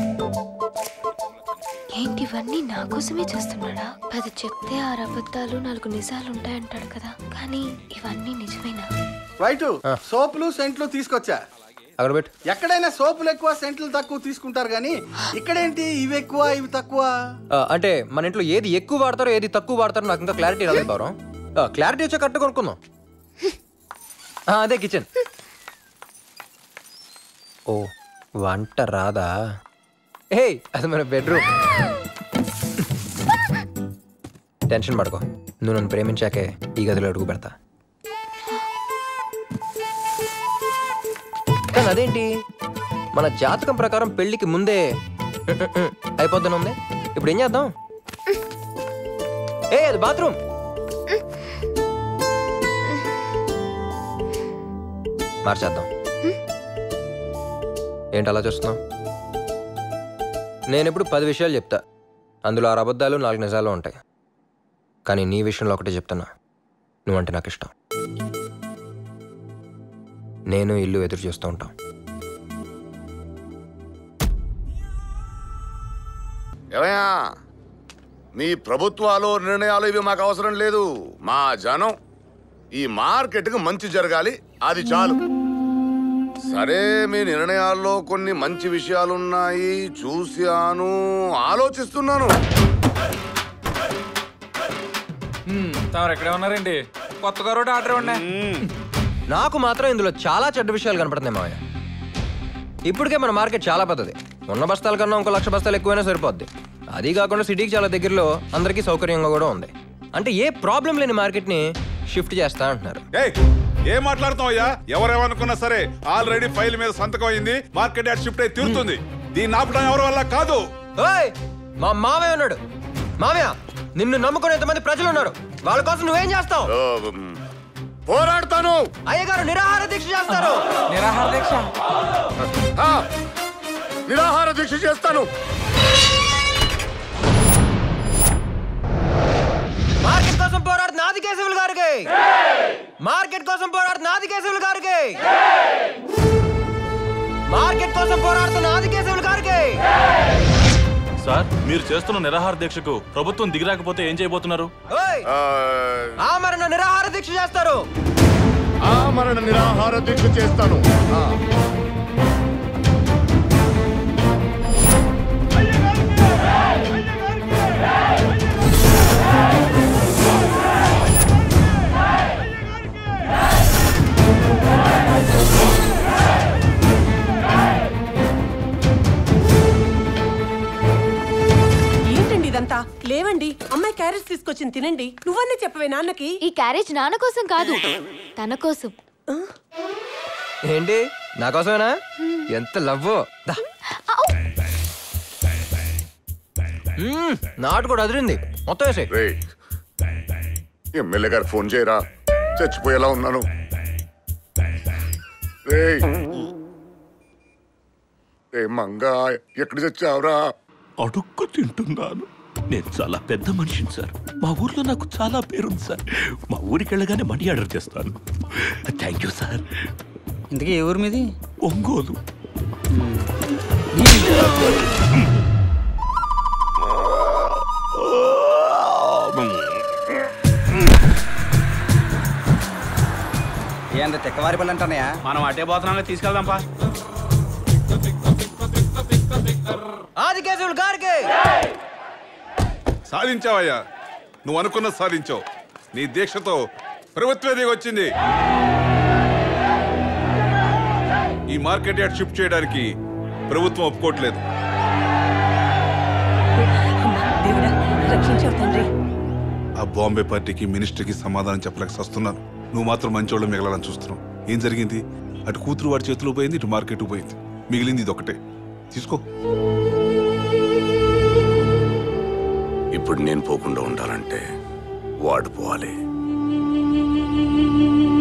[SPEAKER 15] ఏంటి ఇవన్నీ నా కోసమే చేస్తున్నాడా పది చెప్తే ఆరు అబద్ధాలు నాలుగు నిజాలు ఉంటాయంటాడు కదా కానీ ఇవన్నీ నిజమేనా
[SPEAKER 5] రైట్ సోపులు సెంట్లు తీసుకొచ్చా
[SPEAKER 13] అక్కడ పెట్టు
[SPEAKER 5] ఎక్కడైనా సోపులు ఎక్కువ సెంట్లు తక్కువ తీసుకుంటారు కానీ ఇక్కడేంటి ఇవి ఎక్కువ ఇవి తక్కువ
[SPEAKER 13] ఆ, అంటే మన ఇంట్లో ఏది ఎక్కువ వాడతారో ఏది తక్కువ వాడతారో నాకు ఇంకా క్లారిటీ రాలేదు పౌరం క్లారిటీ వచ్చా కరెక్ట్ కొనుక్కుందాం ఆ, అదే కిచెన్ ఓ వంట రాదా ఏ అది మన బెడ్రూమ్ టెన్షన్ పడుకో నువ్వు నన్ను ప్రేమించాకే ఈ గదిలో అడుగు పెడతా కానీ అదేంటి మన జాతకం ప్రకారం పెళ్లికి ముందే అయిపోద్దని ఉంది ఇప్పుడు ఏం చేద్దాం ఏ అది బాత్రూమ్ మార్చేద్దాం ఏంటి అలా చూస్తున్నావు నేను ఇప్పుడు పది విషయాలు చెప్తా అందులో ఆరు అబద్ధాలు నాలుగు నిజాలు ఉంటాయి కానీ నీ విషయంలో ఒకటే చెప్తున్నా నువ్వంటే నాకు ఇష్టం నేను ఇల్లు ఎదురు చూస్తూ ఉంటాం
[SPEAKER 9] ఏమయ్యా మీ ప్రభుత్వాలు నిర్ణయాలు ఇవి మాకు అవసరం లేదు మా జనం ఈ మార్కెట్కి మంచి జరగాలి అది చాలు సరే మీ నిర్ణయాల్లో కొన్ని మంచి విషయాలున్నాయి చూశాను ఆలోచిస్తున్నాను
[SPEAKER 13] తమరు ఎక్కడే ఉన్నారండి కొత్తగా రోడ్డు ఆర్డర్ ఇవ్వండి నాకు మాత్రం ఇందులో చాలా చెడ్డ విషయాలు కనపడుతున్నాయి మావయ్య ఇప్పటికే మన మార్కెట్ చాలా పెద్దది ఉన్న బస్తాల కన్నా ఇంకో లక్ష బస్తాలు ఎక్కువైనా సరిపోద్ది అది కాకుండా సిటీకి చాలా దగ్గరలో అందరికీ సౌకర్యంగా కూడా ఉంది అంటే ఏ ప్రాబ్లం లేని మార్కెట్ని షిఫ్ట్ చేస్తా అంటున్నారు
[SPEAKER 17] ఏయ్ ఏం మాట్లాడుతావు అయ్యా ఎవరేమనుకున్నా సరే ఆల్రెడీ ఫైల్ మీద సంతకం అయింది మార్కెట్ యార్డ్ షిఫ్ట్ అయి తీరుతుంది దీన్ని ఆపడం ఎవరి వల్ల కాదు
[SPEAKER 13] ఓయ్ మా మావయ్య ఉన్నాడు మావయ్య నిన్ను నమ్ముకునే ఎంతమంది ప్రజలు ఉన్నారు వాళ్ళ కోసం నువ్వేం చేస్తావు
[SPEAKER 9] పోరాడతాను
[SPEAKER 13] అయ్యగారు నిరాహార దీక్ష చేస్తారు
[SPEAKER 9] నిరాహార దీక్ష నిరాహార దీక్ష చేస్తాను
[SPEAKER 13] మార్కెట్ కోసం పోరాడుతున్న ఆది కేశవులు గారికి మార్కెట్ కోసం పోరాడుతున్న ఆది కేశవులు గారికి మార్కెట్ కోసం పోరాడుతున్న ఆది కేశవులు గారికి
[SPEAKER 21] సార్ మీరు చేస్తున్న నిరాహార దీక్షకు ప్రభుత్వం దిగిరాకపోతే ఏం చేయబోతున్నారు
[SPEAKER 13] ఓయ్! ఆమరణ నిరాహార దీక్ష చేస్తారు
[SPEAKER 9] ఆమరణ నిరాహార దీక్ష చేస్తాను ఆ.
[SPEAKER 19] ఏంటండి ఇదంతా లేవండి అమ్మాయి క్యారెట్స్ తీసుకొచ్చింది తినండి నువ్వన్నీ చెప్పవే నాన్నకి
[SPEAKER 15] ఈ క్యారేజ్ నాన్న కోసం కాదు తన కోసం
[SPEAKER 13] ఏంటి నా కోసమేనా ఎంత లవ్వో దా. మ్మ్, నాటు కూడా అదిరింది మొత్తం వేసే
[SPEAKER 9] రేయ్ ఎమ్మెల్యే గారు ఫోన్ చేయరా చచ్చిపోయేలా ఉన్నాను రేయ్ రే మంగా ఎక్కడ చచ్చావురా
[SPEAKER 21] అడుక్కు తింటున్నాను నేను చాలా పెద్ద మనిషిని సార్ మా ఊర్లో నాకు చాలా పేరుంది సార్ మా ఊరికి వెళ్ళగానే మనీ ఆర్డర్ చేస్తాను థ్యాంక్ యూ సార్
[SPEAKER 11] ఇంతకీ ఏ ఊరు మీది
[SPEAKER 21] ఒంగోలు
[SPEAKER 11] ఏంత తిక్కవారి పళ్ళు అంటానయా
[SPEAKER 22] మనం అటే పోతున్నాం తీసుకెళ్దాంపా
[SPEAKER 13] ఆది కేశవులు గారికి
[SPEAKER 17] సాధించావయ్యా నువ్వు అనుకున్న సాధించావు నీ దీక్షతో ప్రభుత్వ దిగి వచ్చింది ఈ
[SPEAKER 3] ఈ మార్కెట్ యార్డ్ షిఫ్ట్ చేయడానికి ప్రభుత్వం ఒప్పుకోవట్లేదు
[SPEAKER 19] రక్షించావు తండ్రి
[SPEAKER 3] ఆ బాంబే పార్టీకి మినిస్టర్కి సమాధానం చెప్పలేక సస్తున్నాను నువ్వు మాత్రం మంచోళ్ళు మిగలాలని చూస్తున్నావు ఏం జరిగింది అటు కూతురు వాడి చేతిలో పోయింది ఇటు మార్కెట్ పోయింది మిగిలింది ఇది ఒకటే తీసుకో
[SPEAKER 9] ఇప్పుడు నేను పోకుండా ఉండాలంటే వాడు పోవాలి